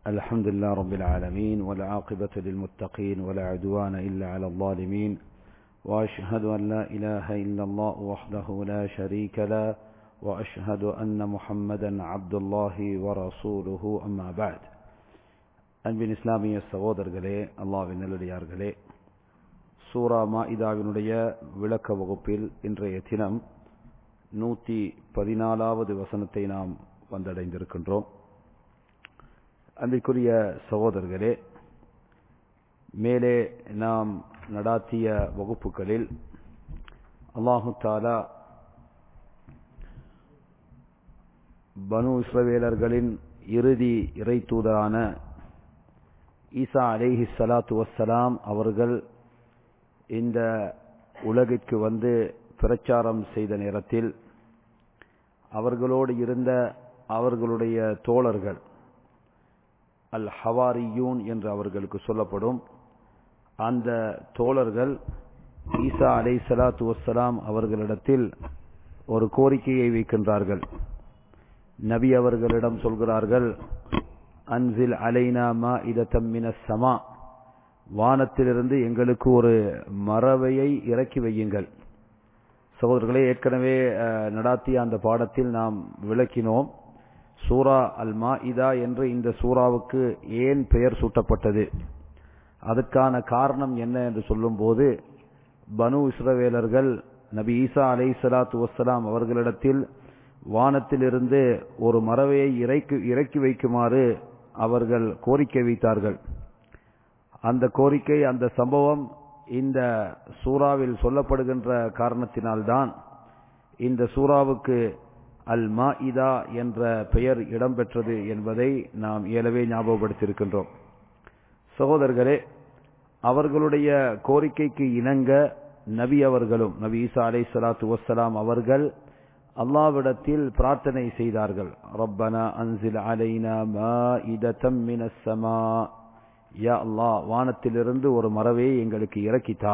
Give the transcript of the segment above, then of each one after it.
الحمد لله رب العالمين والعاقبة للمتقين ولا عدوان إلا على الظالمين وأشهد أن لا إله إلا الله وحده لا شريك له وأشهد أن محمدا عبد الله ورسوله أما بعد அன்பின் இஸ்லாமிய சகோதரர்களே அல்லாவின் நல்லடியார்களே சூரா மாஇதாவினுடைய விளக்க வகுப்பில் இன்றைய தினம் நூத்தி பதினாலாவது வசனத்தை நாம் வந்தடைந்திருக்கின்றோம் அன்பிற்குரிய சகோதரர்களே மேலே நாம் நடாத்திய வகுப்புகளில் அல்லாஹு தாலா பனு இஸ்ரவேலர்களின் இறுதி இறை தூதரான ஈசா அலேஹி சலாத்து வசலாம் அவர்கள் இந்த உலகிற்கு வந்து பிரச்சாரம் செய்த நேரத்தில் அவர்களோடு இருந்த அவர்களுடைய தோழர்கள் அல் ஹவாரியூன் என்று அவர்களுக்கு சொல்லப்படும் அந்த தோழர்கள் ஈசா அலை சலாத்து வசலாம் அவர்களிடத்தில் ஒரு கோரிக்கையை வைக்கின்றார்கள் நபி அவர்களிடம் சொல்கிறார்கள் அன்சில் அலைனா மா இதத்தம்மின சமா வானத்திலிருந்து எங்களுக்கு ஒரு மறவையை இறக்கி வையுங்கள் சகோதரர்களே ஏற்கனவே நடாத்திய அந்த பாடத்தில் நாம் விளக்கினோம் சூரா அல் மா இதா என்று இந்த சூறாவுக்கு ஏன் பெயர் சூட்டப்பட்டது அதற்கான காரணம் என்ன என்று சொல்லும்போது பனு இஸ்ரவேலர்கள் நபி ஈசா அலை சலாத்து வசலாம் அவர்களிடத்தில் வானத்திலிருந்து ஒரு மறவையை இறக்கி இறக்கி வைக்குமாறு அவர்கள் கோரிக்கை வைத்தார்கள் அந்த கோரிக்கை அந்த சம்பவம் இந்த சூறாவில் சொல்லப்படுகின்ற காரணத்தினால்தான் இந்த சூறாவுக்கு அல் மா இதா என்ற பெயர் இடம்பெற்றது என்பதை நாம் இயலவே ஞாபகப்படுத்தியிருக்கின்றோம் சகோதரர்களே அவர்களுடைய கோரிக்கைக்கு இணங்க நபி அவர்களும் நபி ஈசா அலை சலாத்து வசலாம் அவர்கள் அல்லாவிடத்தில் பிரார்த்தனை செய்தார்கள் ரப்பனா அன்சில் அலைனா மாஇதத்தம் மினஸ் ஸமா யா அல்லாஹ் வானத்திலிருந்து ஒரு மரவையை எங்களுக்கு இறக்கித்தா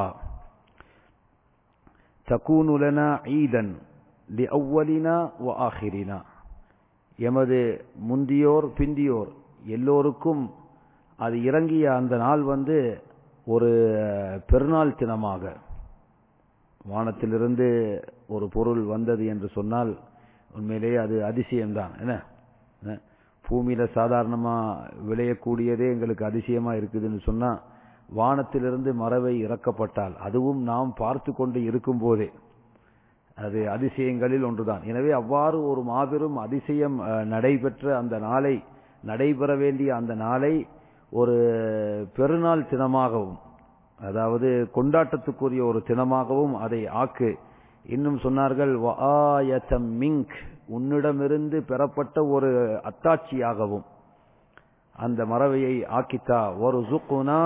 தகூனு லனா ஈதன் லி அவ்வலினா வ ஆஹிரினா எமது முந்தியோர் பிந்தியோர் எல்லோருக்கும் அது இறங்கிய அந்த நாள் வந்து ஒரு பெருநாள் தினமாக வானத்திலிருந்து ஒரு பொருள் வந்தது என்று சொன்னால் உண்மையிலேயே அது அதிசயம்தான் என்ன பூமியில சாதாரணமா விளையக்கூடியதே எங்களுக்கு அதிசயமா இருக்குதுன்னு சொன்னா வானத்திலிருந்து மறவை இறக்கப்பட்டால் அதுவும் நாம் பார்த்து கொண்டு இருக்கும் போதே அது அதிசயங்களில் ஒன்றுதான் எனவே அவ்வாறு ஒரு மாபெரும் அதிசயம் நடைபெற்ற அந்த நாளை நடைபெற வேண்டிய அந்த நாளை ஒரு பெருநாள் தினமாகவும் அதாவது கொண்டாட்டத்துக்குரிய ஒரு தினமாகவும் அதை ஆக்கு இன்னும் சொன்னார்கள் மிங்க் உன்னிடமிருந்து பெறப்பட்ட ஒரு அத்தாட்சியாகவும் அந்த மறவையை ஆக்கித்தா ஒரு சுக்குனா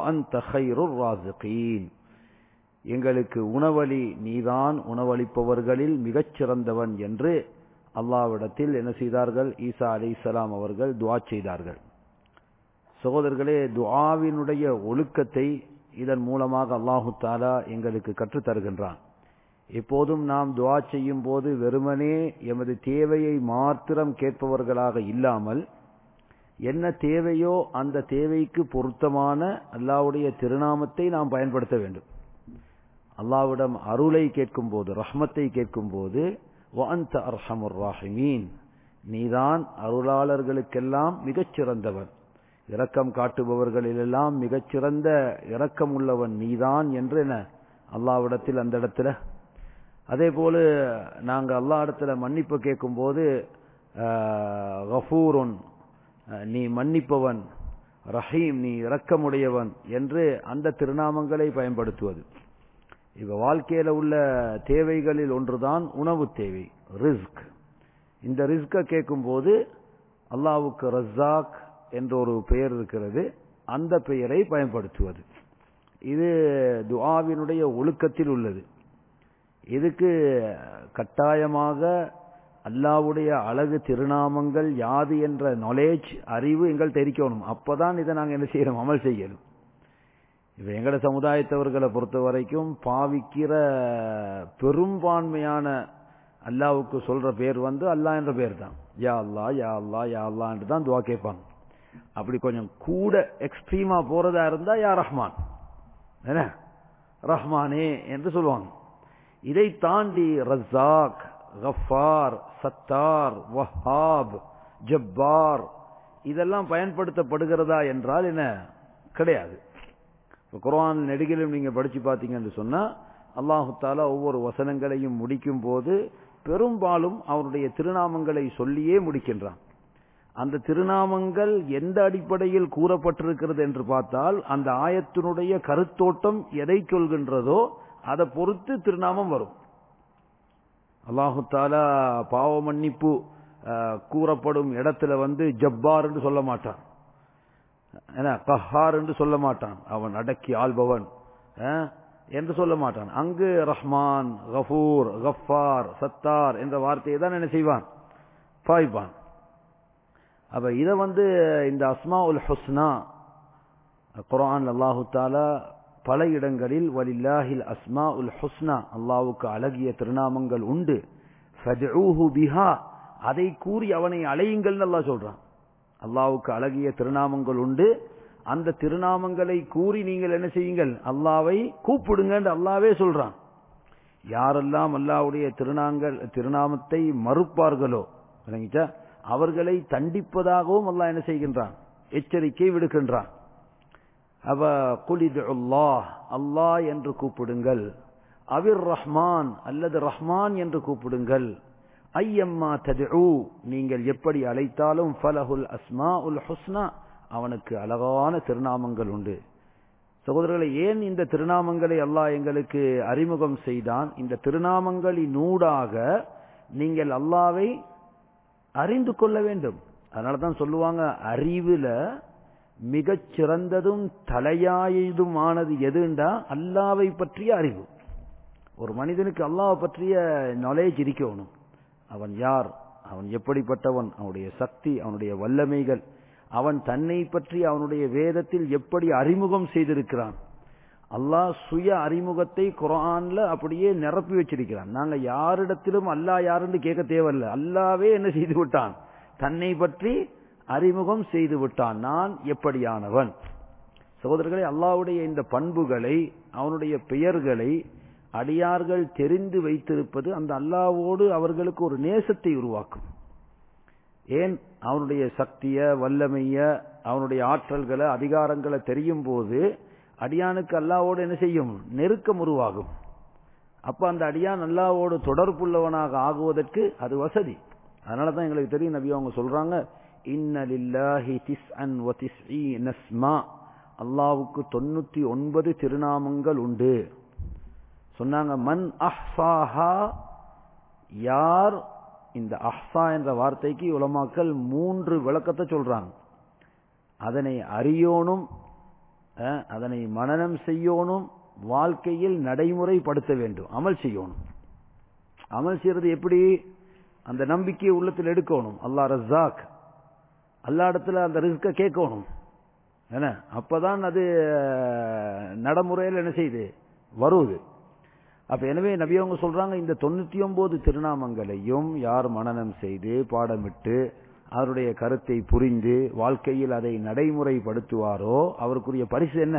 எங்களுக்கு உணவளி நீதான் உணவளிப்பவர்களில் மிகச்சிறந்தவன் என்று அல்லாவிடத்தில் என்ன செய்தார்கள் ஈசா அலி இஸ்லாம் அவர்கள் துவா செய்தார்கள் சகோதரர்களே துவாவினுடைய ஒழுக்கத்தை இதன் மூலமாக அல்லாஹு தாலா எங்களுக்கு கற்றுத் தருகின்றான் எப்போதும் நாம் துவா செய்யும் போது வெறுமனே எமது தேவையை மாத்திரம் கேட்பவர்களாக இல்லாமல் என்ன தேவையோ அந்த தேவைக்கு பொருத்தமான அல்லாவுடைய திருநாமத்தை நாம் பயன்படுத்த வேண்டும் அல்லாவிடம் அருளை கேட்கும் போது ரஹ்மத்தை கேட்கும் போது அர்ஹமுர் ராஹிமீன் நீதான் அருளாளர்களுக்கெல்லாம் மிகச்சிறந்தவன் இரக்கம் காட்டுபவர்களிலெல்லாம் மிகச்சிறந்த இரக்கம் உள்ளவன் நீதான் என்று என அல்லாவிடத்தில் அந்த இடத்துல அதே போல நாங்க அல்லா இடத்துல மன்னிப்பு கேட்கும் போது கஃபூருன் நீ மன்னிப்பவன் ரஹீம் நீ இரக்கமுடையவன் என்று அந்த திருநாமங்களை பயன்படுத்துவது இப்ப வாழ்க்கையில உள்ள தேவைகளில் ஒன்றுதான் உணவு தேவை ரிஸ்க் இந்த ரிஸ்க கேட்கும் போது அல்லாவுக்கு ரஸாக் என்ற ஒரு பெயர் இருக்கிறது அந்த பெயரை பயன்படுத்துவது இது துஆவினுடைய ஒழுக்கத்தில் உள்ளது இதுக்கு கட்டாயமாக அல்லாவுடைய அழகு திருநாமங்கள் யாது என்ற நாலேஜ் அறிவு எங்கள் தெரிக்கணும் அப்பதான் இதை நாங்கள் என்ன செய்யறோம் அமல் செய்யணும் இப்ப எங்கட சமுதாயத்தவர்களை பொறுத்த வரைக்கும் பாவிக்கிற பெரும்பான்மையான அல்லாவுக்கு சொல்ற பேர் வந்து அல்லாஹ் என்ற பேர் தான் யா அல்லா யா அல்லா யா அல்லா என்று தான் துவா கேட்பாங்க அப்படி கொஞ்சம் கூட எக்ஸ்ட்ரீமா போறதா இருந்தா யா ரஹ்மான் என்ன ரஹ்மானே என்று சொல்லுவாங்க இதை தாண்டி ரஸாக் கஃபார் சத்தார் வஹாப் ஜப்பார் இதெல்லாம் பயன்படுத்தப்படுகிறதா என்றால் என்ன கிடையாது இப்போ குர்ஆன் நெடுகிலும் நீங்க படிச்சு பார்த்தீங்கன்னு சொன்னா அல்லாஹு தாலா ஒவ்வொரு வசனங்களையும் முடிக்கும் போது பெரும்பாலும் அவருடைய திருநாமங்களை சொல்லியே முடிக்கின்றான் அந்த திருநாமங்கள் எந்த அடிப்படையில் கூறப்பட்டிருக்கிறது என்று பார்த்தால் அந்த ஆயத்தினுடைய கருத்தோட்டம் எதை சொல்கின்றதோ அதை பொறுத்து திருநாமம் வரும் அல்லாஹு தாலா பாவ மன்னிப்பு அஹ், கூறப்படும் இடத்துல வந்து ஜப்பார் என்று சொல்ல மாட்டான் என்ன கஹார் என்று சொல்ல மாட்டான் அவன் அடக்கி ஆள்பவன் அஹ், என்று சொல்ல மாட்டான் அங்கு ரஹ்மான் கஃபூர் கஃபார் சத்தார் என்ற வார்த்தையை தான் என்ன செய்வான் பாய்ப்பான் அப்ப இத வந்து இந்த அஸ்மா உல் ஹுஸ்னா குரான் அல்லாஹு தாலா பல இடங்களில் வலில்லாஹில் அஸ்மா உல் ஹுஸ்னா அல்லாவுக்கு அழகிய திருநாமங்கள் உண்டு ஃபஜ்ஊஹு பிஹா அதை கூறி அவனை அழையுங்கள் அல்லாஹ் சொல்றான் அல்லாவுக்கு அழகிய திருநாமங்கள் உண்டு அந்த திருநாமங்களை கூறி நீங்கள் என்ன செய்யுங்கள் அல்லாவை கூப்பிடுங்க அல்லாவே சொல்றான் யாரெல்லாம் அல்லாவுடைய திருநாங்கள் திருநாமத்தை மறுப்பார்களோ விளங்கிச்சா அவர்களை தண்டிப்பதாகவும் அல்லாஹ் என்ன செய்கின்றான் எச்சரிக்கை விடுக்கின்றான் அவ குலிது அல்லாஹ் அல்லாஹ் என்று கூப்பிடுங்கள் அவிர் ரஹ்மான் அல்லது ரஹ்மான் என்று கூப்பிடுங்கள் ஐயம்மா ததுஉ நீங்கள் எப்படி அழைத்தாலும் ஃபலஹுல் அஸ்மா உல் ஹுஸ்னா அவனுக்கு அழகான திருநாமங்கள் உண்டு சகோதரர்களை ஏன் இந்த திருநாமங்களை அல்லாஹ் எங்களுக்கு அறிமுகம் செய்தான் இந்த திருநாமங்களினூடாக நீங்கள் அல்லாவை அறிந்து கொள்ள வேண்டும் அதனால தான் சொல்லுவாங்க அறிவுல மிகச் சிறந்ததும் தலையாயதுமானது எதுண்டா அல்லாவை பற்றிய அறிவு ஒரு மனிதனுக்கு அல்லாவை பற்றிய நாலேஜ் இருக்கணும் அவன் யார் அவன் எப்படிப்பட்டவன் அவனுடைய சக்தி அவனுடைய வல்லமைகள் அவன் தன்னை பற்றி அவனுடைய வேதத்தில் எப்படி அறிமுகம் செய்திருக்கிறான் அல்லாஹ் சுய அறிமுகத்தை குரான்ல அப்படியே நிரப்பி வச்சிருக்கிறான் நாங்க யாரிடத்திலும் அல்லாஹ் யாருன்னு கேட்க தேவையில்ல அல்லாவே என்ன செய்து விட்டான் தன்னை பற்றி அறிமுகம் செய்து விட்டான் நான் எப்படியானவன் சகோதரர்களே அல்லாவுடைய இந்த பண்புகளை அவனுடைய பெயர்களை அடியார்கள் தெரிந்து வைத்திருப்பது அந்த அல்லாவோடு அவர்களுக்கு ஒரு நேசத்தை உருவாக்கும் ஏன் அவனுடைய சக்திய வல்லமைய அவனுடைய ஆற்றல்களை அதிகாரங்களை தெரியும் போது அடியானுக்கு அல்லாவோடு என்ன செய்யும் நெருக்கம் உருவாகும் அப்ப அந்த அடியான் அல்லாவோடு தொடர்புள்ளவனாக ஆகுவதற்கு அது வசதி அதனால தான் எங்களுக்கு தெரியும் நபி அவங்க சொல்றாங்க இன்னலில்லாஹி திஸ்அன் வ திஸ்ஈன இஸ்மா அல்லாவுக்கு தொண்ணூத்தி ஒன்பது திருநாமங்கள் உண்டு சொன்னாங்க மன் அஹ்சாஹா யார் இந்த அஹ்சா என்ற வார்த்தைக்கு உலமாக்கள் மூன்று விளக்கத்தை சொல்றாங்க அதனை அறியோனும் அஹ், அதனை மனனம் செய்யோனும் வாழ்க்கையில் நடைமுறைப்படுத்த வேண்டும் அமல் செய்யணும் அமல் செய்யறது எப்படி அந்த நம்பிக்கையை உள்ளத்தில் எடுக்கணும் அல்லாஹ் ரஸாக் அல்லா இடத்துல அந்த ரிஸ்க கேட்கணும் என்ன அப்பதான் அது அஹ், நடைமுறையில் என்ன செய்யுது வருது அப்ப எனவே நபி அவங்க சொல்றாங்க இந்த தொண்ணூத்தி ஒன்பது திருநாமங்களையும் யார் மனனம் செய்து பாடமிட்டு அவருடைய கருத்தை புரிந்து வாழ்க்கையில் அதை நடைமுறைப்படுத்துவாரோ அவருக்குரிய பரிசு என்ன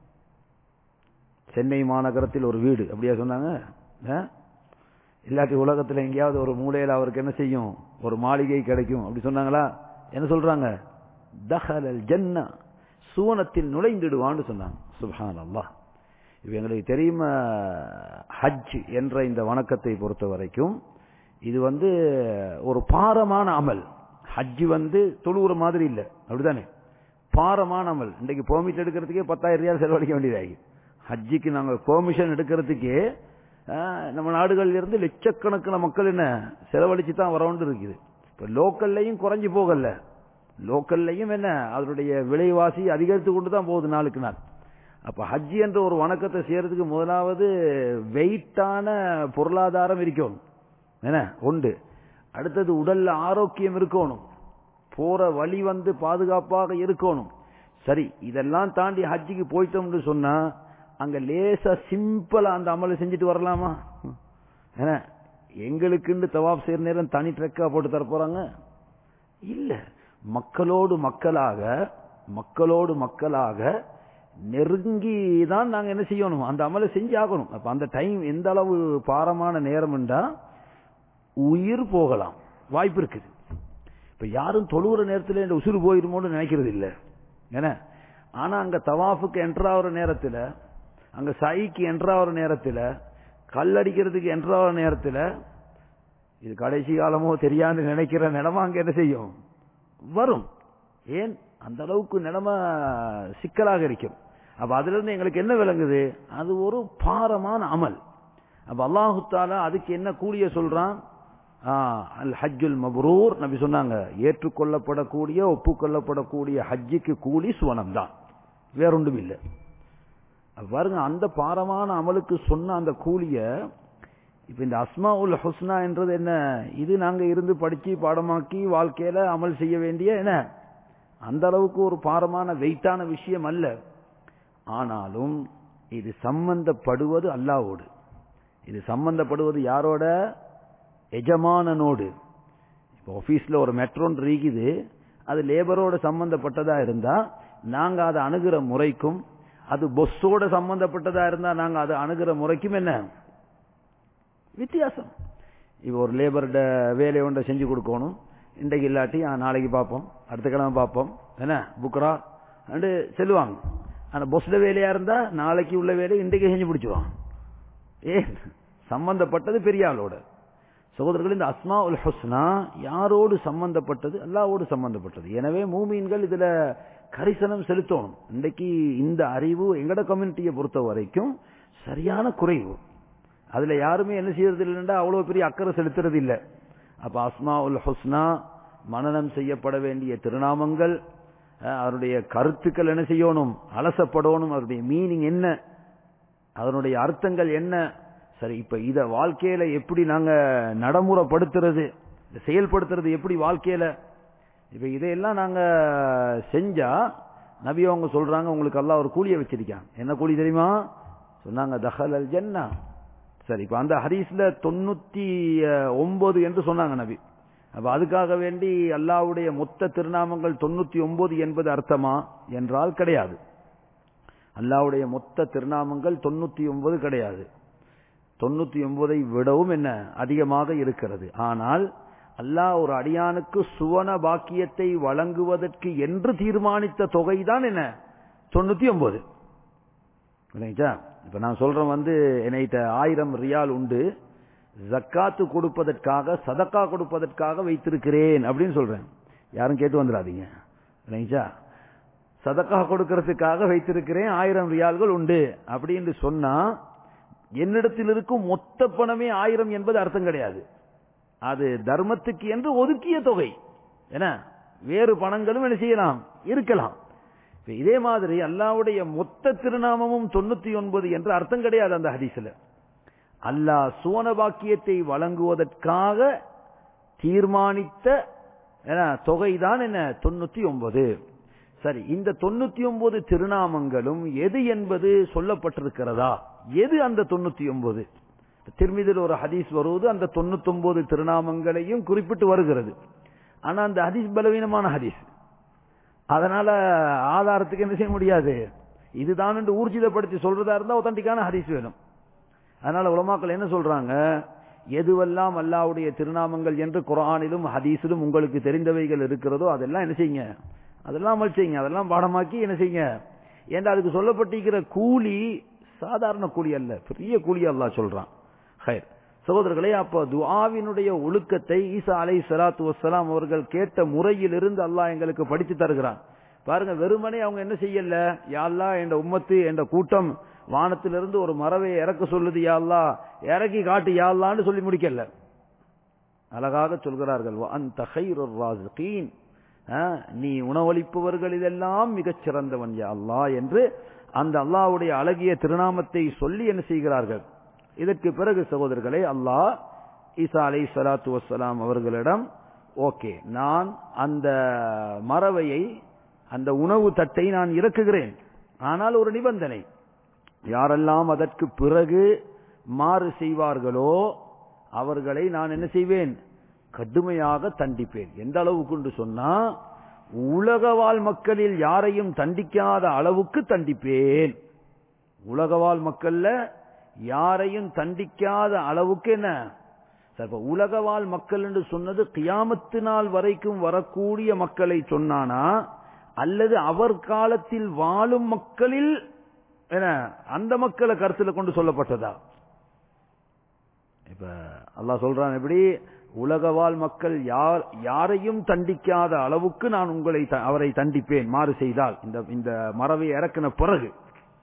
சென்னை மாநகரத்தில் ஒரு வீடு அப்படியா சொன்னாங்க ஆ? இல்லாட்டி உலகத்துல எங்கேயாவது ஒரு மூலையில அவருக்கு என்ன செய்யும் ஒரு மாளிகை கிடைக்கும் அப்படி சொன்னாங்களா என்ன சொல்றாங்க தஹலல் ஜன்னா சுவனத்தில் நுழைந்திடுவான்னு சொன்னாங்க சுப்ஹான் அல்லாஹ் இது எங்களுக்கு தெரியும் ஹஜ் என்ற இந்த வணக்கத்தை பொறுத்த வரைக்கும் இது வந்து ஒரு பாரமான அமல் ஹஜ் வந்து தொழுகிற மாதிரி இல்லை அப்படிதானே பாரமான அமல் இன்றைக்கு பெர்மிட் எடுக்கிறதுக்கே பத்தாயிரம் ரூபாய் செலவழிக்க வேண்டியதாகி ஹஜ்ஜிக்கு நாங்கள் பெர்மிஷன் எடுக்கிறதுக்கே அஹ், நம்ம நாடுகள்ல இருந்து லட்சக்கணக்கான மக்கள் என்ன செலவழிச்சு தான் வரவுண்டு இருக்குது இப்ப லோக்கல்லையும் குறைஞ்சு போகல லோக்கல்லையும் என்ன அதனுடைய விலைவாசி அதிகரித்து கொண்டு தான் போகுது நாளுக்கு நாள் அப்ப ஹஜ் என்ற ஒரு வணக்கத்தை செய்யறதுக்கு முதலாவது வெயிட்டான பொருளாதாரம் இருக்கணும் என்ன உண்டு அடுத்தது உடல்ல ஆரோக்கியம் இருக்கணும் போற வழி வந்து பாதுகாப்பாக இருக்கணும் சரி இதெல்லாம் தாண்டி ஹஜ்ஜிக்கு போயிட்டோம்னு சொன்னா அங்க லேசா சிம்பிளா அந்த அமலை செஞ்சுட்டு வரலாமா என்ன எங்களுக்குன்னு தவாப் செய்யற நேரம் தனி ட்ரெக்கா போட்டு தர போறாங்க இல்ல மக்களோடு மக்களாக மக்களோடு மக்களாக நெருங்கி தான் நாங்க என்ன செய்யணும் அந்த அமலை செஞ்சு ஆகணும் அப்ப அந்த டைம் எந்த அளவு பாரமான நேரம்ன்றா உயிர் போகலாம் வாய்ப்பு இருக்குது இப்ப யாரும் தொழுகிற நேரத்தில் இந்த உசுறு போயிருமோன்னு நினைக்கிறது இல்லை ஏன்னா ஆனா அங்க தவாஃபுக்கு என்ட்ராகிற நேரத்துல அங்க சைக்கு என்ட்ராகிற நேரத்துல கல்லடிக்கிறதுக்கு என்ட்ராகிற நேரத்துல இது கடைசி காலமோ தெரியாது நினைக்கிற நிலமா அங்க என்ன செய்யும் வரும் ஏன் அந்த அளவுக்கு நிலைமை சிக்கலாக இருக்கும் அப்ப அதுல இருந்து எங்களுக்கு என்ன விளங்குது அது ஒரு பாரமான அமல் அப்ப அல்லாஹு தாலா அதுக்கு என்ன கூலிய சொல்றான் அல் ஹஜ்ஜுல் மப்ரூர் நபி சொன்னாங்க ஏற்றுக்கொள்ளப்படக்கூடிய ஒப்புக்கொள்ளப்படக்கூடிய ஹஜ்ஜுக்கு கூலி சுவனம் தான் வேறொன்றும் இல்லை பாருங்க அந்த பாரமான அமலுக்கு சொன்ன அந்த கூலிய இப்ப இந்த அஸ்மா உல் ஹுஸ்னா என்றது என்ன இது நாங்க இருந்து படிச்சு பாடமாக்கி வாழ்க்கையில அமல் செய்ய வேண்டிய என்ன அந்த அளவுக்கு ஒரு பாரமான வெயிட்டான விஷயம் அல்ல ஆனாலும் இது சம்பந்தப்படுவது அல்லாவோடு இது சம்பந்தப்படுவது யாரோட எஜமானனோடு இப்போ ஆபீஸ்ல ஒரு மெட்ரோன் இருக்குது அது லேபரோட சம்பந்தப்பட்டதா இருந்தா நாங்க அதை அணுகிற முறைக்கும் அது பொஸ்ஸோட சம்பந்தப்பட்டதா இருந்தா நாங்க அதை அணுகிற முறைக்கும் என்ன வித்தியாசம் இப்போ ஒரு லேபர்ட வேலையை ஒன்றை செஞ்சு கொடுக்கணும் இன்றைக்கு இல்லாட்டி நாளைக்கு பார்ப்போம் அடுத்த கிழமை பார்ப்போம் என்ன புக்கரா அண்டு செல்லுவாங்க ஆனா பொஸ்ல வேலையா இருந்தா நாளைக்கு உள்ள வேலையை இன்றைக்கு செஞ்சு பிடிச்சிருவான் ஏன் சம்பந்தப்பட்டது பெரிய ஆளோட சகோதரர்கள் இந்த அஸ்மா உல் ஹுஸ்னா யாரோடு சம்பந்தப்பட்டது அல்லாவோடு சம்பந்தப்பட்டது எனவே மூமீன்கள் இதுல கரிசனம் செலுத்தணும் இன்றைக்கு இந்த அறிவு எங்கட கம்யூனிட்டியை பொறுத்த வரைக்கும் சரியான குறைவு அதுல யாருமே என்ன செய்யறது இல்லைன்னா அவ்வளவு பெரிய அக்கறை செலுத்துறது இல்லை அப்ப அஸ்மா உல் ஹுஸ்னா மனநம் செய்யப்பட வேண்டிய திருநாமங்கள் அதனுடைய கருத்துக்கள் என்ன செய்யணும் அலசப்படணும் அதனுடைய மீனிங் என்ன அதனுடைய அர்த்தங்கள் என்ன சரி இப்ப இத வாழ்க்கையில எப்படி நாங்க நடைமுறைப்படுத்துறது செயல்படுத்துறது எப்படி வாழ்க்கையில இப்ப இதையெல்லாம் நாங்க செஞ்சா நபி அவங்க சொல்றாங்க உங்களுக்கு எல்லாம் ஒரு கூலிய வச்சிருக்கான் என்ன கூலி தெரியுமா சொன்னாங்க தஹல் அல் ஜன்னா சரி இப்ப அந்த ஹரீஸ்ல தொண்ணூத்தி ஒன்பது என்று சொன்னாங்க நபி அப்ப அதுக்காக வேண்டி அல்லாவுடைய மொத்த திருநாமங்கள் தொண்ணூத்தி ஒன்பது என்பது அர்த்தமா என்றால் கிடையாது அல்லாவுடைய மொத்த திருநாமங்கள் தொண்ணூத்தி ஒன்பது கிடையாது தொண்ணூத்தி ஒன்பதை விடவும் என்ன அதிகமாக இருக்கிறது ஆனால் அல்லாஹ் ஒரு அடியானுக்கு சுவன பாக்கியத்தை வழங்குவதற்கு என்று தீர்மானித்த தொகைதான் என்ன தொண்ணூத்தி ஒன்பது இப்ப நான் சொல்றேன் வந்து என்னைட்ட ஆயிரம் ரியால் உண்டு ஜக்காத்து கொடுப்பதற்காக சதக்கா கொடுப்பதற்காக வைத்திருக்கிறேன் அப்படின்னு சொல்றேன் யாரும் கேட்டு வந்துடாதீங்க இல்லைங்களா சதக்கா கொடுக்கறதுக்காக வைத்திருக்கிறேன் ஆயிரம் ரியால்கள் உண்டு அப்படின்னு சொன்னா என்னிடத்தில் இருக்கும் மொத்த பணமே ஆயிரம் என்பது அர்த்தம் கிடையாது அது தர்மத்துக்கு என்று ஒதுக்கிய தொகை என்ன வேறு பணங்களும் என்ன செய்யலாம் இருக்கலாம் இதே மாதிரி அல்லாவுடைய மொத்த திருநாமமும் தொண்ணூத்தி ஒன்பது என்று அர்த்தம் கிடையாது அந்த ஹதீஸ்ல அல்லாஹ் சுவன பாக்கியத்தை வழங்குவதற்காக தீர்மானித்த தொகைதான் என்ன தொண்ணூத்தி ஒன்பது சரி இந்த தொண்ணூத்தி ஒன்பது திருநாமங்களும் எது என்பது சொல்லப்பட்டிருக்கிறதா எது அந்த தொண்ணூத்தி ஒன்பது திருமிதில் ஒரு ஹதீஸ் வருவது அந்த தொண்ணூத்தி ஒன்பது திருநாமங்களையும் குறிப்பிட்டு வருகிறது ஆனா அந்த ஹதீஸ் பலவீனமான ஹதீஸ் அதனால ஆதாரத்துக்கு என்ன செய்ய முடியாது இதுதான் என்று ஊர்ஜிதப்படுத்தி சொல்றதா இருந்தா ஒத்தண்டிக்கான ஹதீஸ் வேணும் அதனால உலமாக்கள் என்ன சொல்றாங்க எதுவெல்லாம் அல்லாவுடைய திருநாமங்கள் என்று குரானிலும் ஹதீஸிலும் உங்களுக்கு தெரிந்தவைகள் இருக்கிறதோ அதெல்லாம் என்ன செய்யுங்க அதெல்லாம் அமல் செய்யுங்க அதெல்லாம் பாடமாக்கி என்ன செய்யுங்க ஏன்னா அதுக்கு சொல்லப்பட்டிருக்கிற கூலி சாதாரண கூலி அல்ல பெரிய கூலி அல்லா சொல்றான் ஹயர் சகோதரர்களே அப்ப துஆவினுடைய ஒழுக்கத்தை ஈசா அலை சலாத்து வசலாம் அவர்கள் கேட்ட முறையில் இருந்து அல்லாஹ் எங்களுக்கு படித்து தருகிறான் பாருங்க வெறுமனே அவங்க என்ன செய்யல யாழ்லா என்ற உம்மத்து என்ற கூட்டம் வானத்திலிருந்து ஒரு மரவை இறக்க சொல்லுது யாழ்லா இறக்கி காட்டு யாழ்லான்னு சொல்லி முடிக்கல அழகாக சொல்கிறார்கள் அந்த நீ உணவளிப்பவர்கள் இதெல்லாம் மிகச் சிறந்தவன் யா அல்லா என்று அந்த அல்லாவுடைய அழகிய திருநாமத்தை சொல்லி என்ன செய்கிறார்கள் இதற்கு பிறகு சகோதரர்களே அல்லாஹ் ஈசா அலை சலாத்து வசலாம் அவர்களிடம் ஓகே நான் அந்த மறவையை அந்த உணவு தட்டை நான் இறக்குகிறேன் ஆனால் ஒரு நிபந்தனை யாரெல்லாம் அதற்கு பிறகு மாறு செய்வார்களோ அவர்களை நான் என்ன செய்வேன் கடுமையாக தண்டிப்பேன் எந்த அளவுக்கு சொன்னா உலகவாழ் மக்களில் யாரையும் தண்டிக்காத அளவுக்கு தண்டிப்பேன் உலகவாழ் மக்கள்ல யாரையும் தண்டிக்காத அளவுக்கு என்ன சார், இப்ப உலகவாழ் மக்கள் என்று சொன்னது கியாமத்து நாள் வரைக்கும் வரக்கூடிய மக்களை சொன்னானா அல்லது அவர் காலத்தில் வாழும் மக்களில் என்ன அந்த மக்களை கருத்துல கொண்டு சொல்லப்பட்டதா இப்ப அல்லாஹ் சொல்றான் எப்படி உலகவாழ் மக்கள் யார் யாரையும் தண்டிக்காத அளவுக்கு நான் உங்களை த- அவரை தண்டிப்பேன் மாறு செய்தால் இந்த இந்த மரவை இறக்கின பிறகு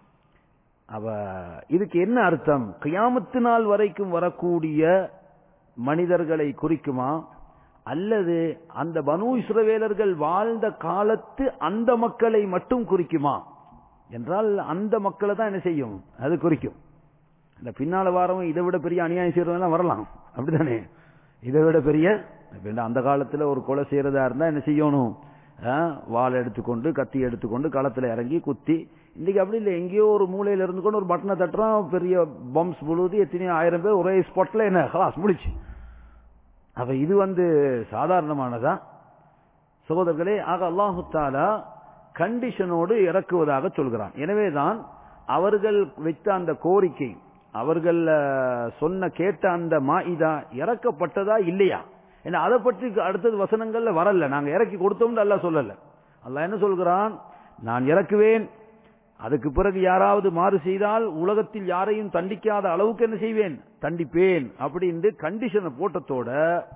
அவ இதுக்கு என்ன அர்த்தம் கியாமத்து நாள் வரைக்கும் வரக்கூடிய மனிதர்களை குறிக்குமா அல்லது அந்த பனு இஸ்ரவேலர்கள் வாழ்ந்த காலத்து அந்த மக்களை மட்டும் குறிக்குமா என்றால் அந்த மக்களை தான் என்ன செய்யும் அது குறிக்கும் இந்த பின்னால வாரமும் இதை விட பெரிய அநியாயம் செய்யறதெல்லாம் வரலாம் அப்படிதானே இதை விட பெரிய இப்ப இந்த அந்த காலத்துல ஒரு கொலை செய்யறதா இருந்தா என்ன செய்யணும் ஆ, வாள் எடுத்துக்கொண்டு கத்தி எடுத்துக்கொண்டு களத்துல இறங்கி குத்தி இன்னைக்கு அப்படி இல்லை எங்கேயோ ஒரு மூலையில இருந்து கொண்டு ஒரு பட்டனை தட்டுறான் பெரிய பம்ப்ஸ் விழுது எத்தனையோ ஆயிரம் பேர் ஒரே ஸ்பாட்ல என்ன ஹலாஸ் முடிச்சு அப்ப இது வந்து சாதாரணமானதா சகோதரர்களே ஆக அல்லாஹு தாலா கண்டிஷனோடு இறக்குவதாக சொல்கிறான் எனவேதான் அவர்கள் வைத்த அந்த கோரிக்கை அவர்கள் அஹ், சொன்ன கேட்ட அந்த மாயிதா இறக்கப்பட்டதா இல்லையா ஏன்னா அதை பற்றி அடுத்தது வசனங்கள்ல வரல நாங்க இறக்கி கொடுத்தோம்னு அல்லாஹ் சொல்லல அல்லாஹ் என்ன சொல்கிறான் நான் இறக்குவேன் அதுக்கு பிறகு யாராவது மாறு செய்தால் உலகத்தில் யாரையும் தண்டிக்காத அளவுக்கு என்ன செய்வேன் தண்டிப்பேன் அப்படின்னு கண்டிஷனை போட்டத்தோட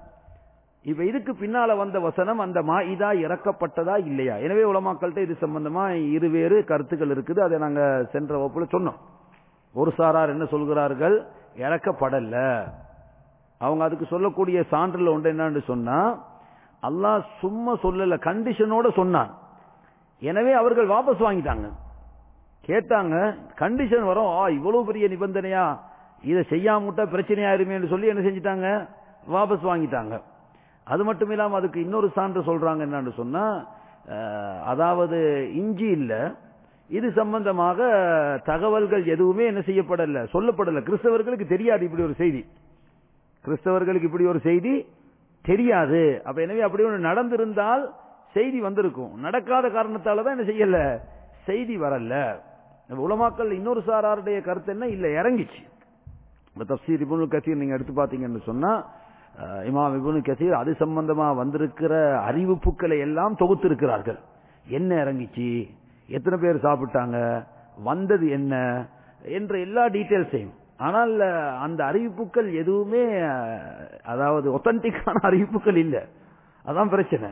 இப்ப இதுக்கு பின்னால வந்த வசனம் அந்த மாயிதா இறக்கப்பட்டதா இல்லையா எனவே உலமாக்கள்கிட்ட இது சம்பந்தமா இருவேறு கருத்துக்கள் இருக்குது அதை நாங்க சென்ற வகுப்புல சொன்னோம் ஒரு சாரார் என்ன சொல்கிறார்கள் இறக்கப்படல அவங்க அதுக்கு சொல்லக்கூடிய சான்றுல ஒன்று என்னன்னு சொன்னா அல்லாஹ் சும்மா சொல்லல கண்டிஷனோட சொன்னான் எனவே அவர்கள் வாபஸ் வாங்கிட்டாங்க கேட்டாங்க கண்டிஷன் வரும் ஆ இவ்வளவு பெரிய நிபந்தனையா இதை செய்யாம விட்டா பிரச்சனையா இருமேன்னு சொல்லி என்ன செஞ்சிட்டாங்க வாபஸ் வாங்கிட்டாங்க அது மட்டும் இல்லாம அதுக்கு இன்னொரு சான்று சொல்றாங்க என்னன்னு சொன்னா அஹ், அதாவது இஞ்சி இல்ல இது சம்பந்தமாக தகவல்கள் எதுவுமே என்ன செய்யப்படல சொல்லப்படல கிறிஸ்தவர்களுக்கு தெரியாது இப்படி ஒரு செய்தி கிறிஸ்தவர்களுக்கு இப்படி ஒரு செய்தி தெரியாது அப்ப எனவே அப்படி ஒன்று நடந்திருந்தால் செய்தி வந்திருக்கும் நடக்காத காரணத்தால தான் என்ன செய்யல செய்தி வரல நம்ம உலமாக்கள் இன்னொரு சாராருடைய கருத்து என்ன இல்ல இறங்கிச்சு இந்த தப்சீர் இபுனு கசீர் நீங்க எடுத்து பாத்தீங்கன்னு சொன்னா அஹ், இமாம் இபுனு கசீர் அது சம்பந்தமா வந்திருக்கிற அறிவிப்புகளை எல்லாம் தொகுத்திருக்கிறார்கள் என்ன இறங்கிச்சு எத்தனை பேர் சாப்பிட்டாங்க வந்தது என்ன என்ற எல்லா டீட்டெயில்ஸையும் ஆனால் அஹ், அந்த அறிவிப்புகள் எதுவுமே அஹ், அதாவது ஒத்தன்டிக்கான அறிவிப்புகள் இல்ல அதான் பிரச்சனை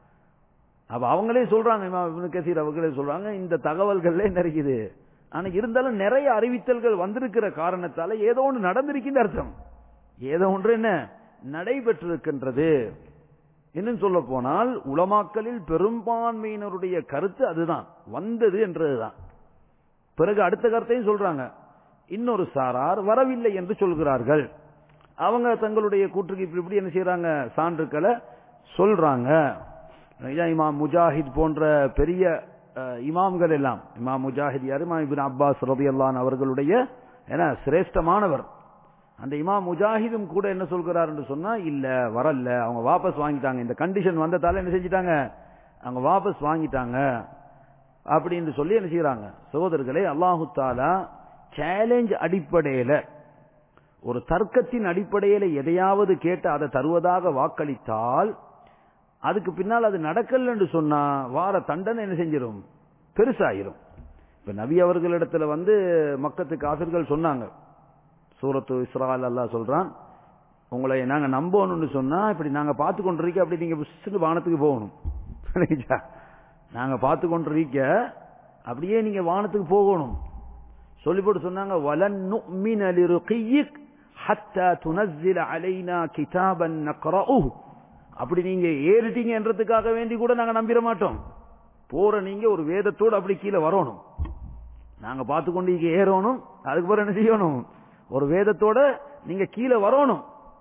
அப்ப அவங்களே சொல்றாங்க இமாம் இப்னு கசீர் அவர்களே சொல்றாங்க இந்த தகவல்கள்ல என்ன இருக்குது ஆனா இருந்தாலும் நிறைய அறிவித்தல்கள் வந்திருக்கிற காரணத்தால ஏதோ ஒன்று நடந்திருக்கின்ற அர்த்தம் ஏதோ ஒன்று என்ன நடைபெற்றிருக்கின்றது இன்னும் சொல்ல போனால் உலமாக்களில் பெரும்பான்மையினருடைய கருத்து அதுதான் வந்தது என்றதுதான் பிறகு அடுத்த கருத்தையும் சொல்றாங்க இன்னொரு சாரார் வரவில்லை என்று சொல்கிறார்கள் அவங்க தங்களுடைய கூற்றுக்கு இப்படி இப்படி என்ன செய்யறாங்க சான்றுக்களை சொல்றாங்க ஐயா, இமாம் முஜாஹித் போன்ற பெரிய அஹ், இமாம்கள் எல்லாம் இமாம் முஜாஹித் யாரு இமாம் இப்னு அப்பாஸ் ரதியல்லான் அவர்களுடைய ஏன்னா சிரேஷ்டமானவர் அந்த இமாம் முஜாஹிதும் கூட என்ன சொல்கிறார் என்று சொன்னா இல்ல வரல அவங்க வாபஸ் வாங்கிட்டாங்க இந்த கண்டிஷன் வந்ததால என்ன செஞ்சிட்டாங்க அவங்க வாபஸ் வாங்கிட்டாங்க அப்படின்னு சொல்லி என்ன செய்யறாங்க சகோதரர்களே அல்லாஹு தாலா சேலஞ்ச் அடிப்படையில ஒரு தர்க்கத்தின் அடிப்படையில எதையாவது கேட்டு அதை தருவதாக வாக்களித்தால் அதுக்கு பின்னால் அது நடக்கல என்று சொன்னா வார தண்டனை என்ன செஞ்சிடும் பெருசாயிரும் இப்ப நபி அவர்களிடத்துல வந்து மக்கத்து காபிர்கள் சொன்னாங்க சூரத்து இஸ்ரால் அல்லாஹ் சொல்றான் உங்களை நாங்க நம்பணும்னு சொன்னா இப்படி நாங்க பார்த்து கொண்டிருக்க அப்படி நீங்க புஷ்ஷுன்னு வானத்துக்கு போகணும் புரியுதா? நாங்க பார்த்து கொண்டிருக்க அப்படியே நீங்க வானத்துக்கு போகணும் சொல்லி போட்டு சொன்னாங்க வலன் நுமின லிருகியிக் ஹத்தா துனஸ்ஸில அலைனா கிதாபன் நக்ரஉஹு அப்படி நீங்க ஏறிட்டீங்கன்றதுக்காக வேண்டி கூட நாங்க நம்பிட மாட்டோம் போற நீங்க ஒரு வேதத்தோடு அப்படி கீழே வரணும் நாங்க பார்த்து கொண்டு இங்க ஏறணும் அதுக்கு பிறகு என்ன செய்யணும் ஒரு வேதத்தோட நீங்க கீழே வரணும்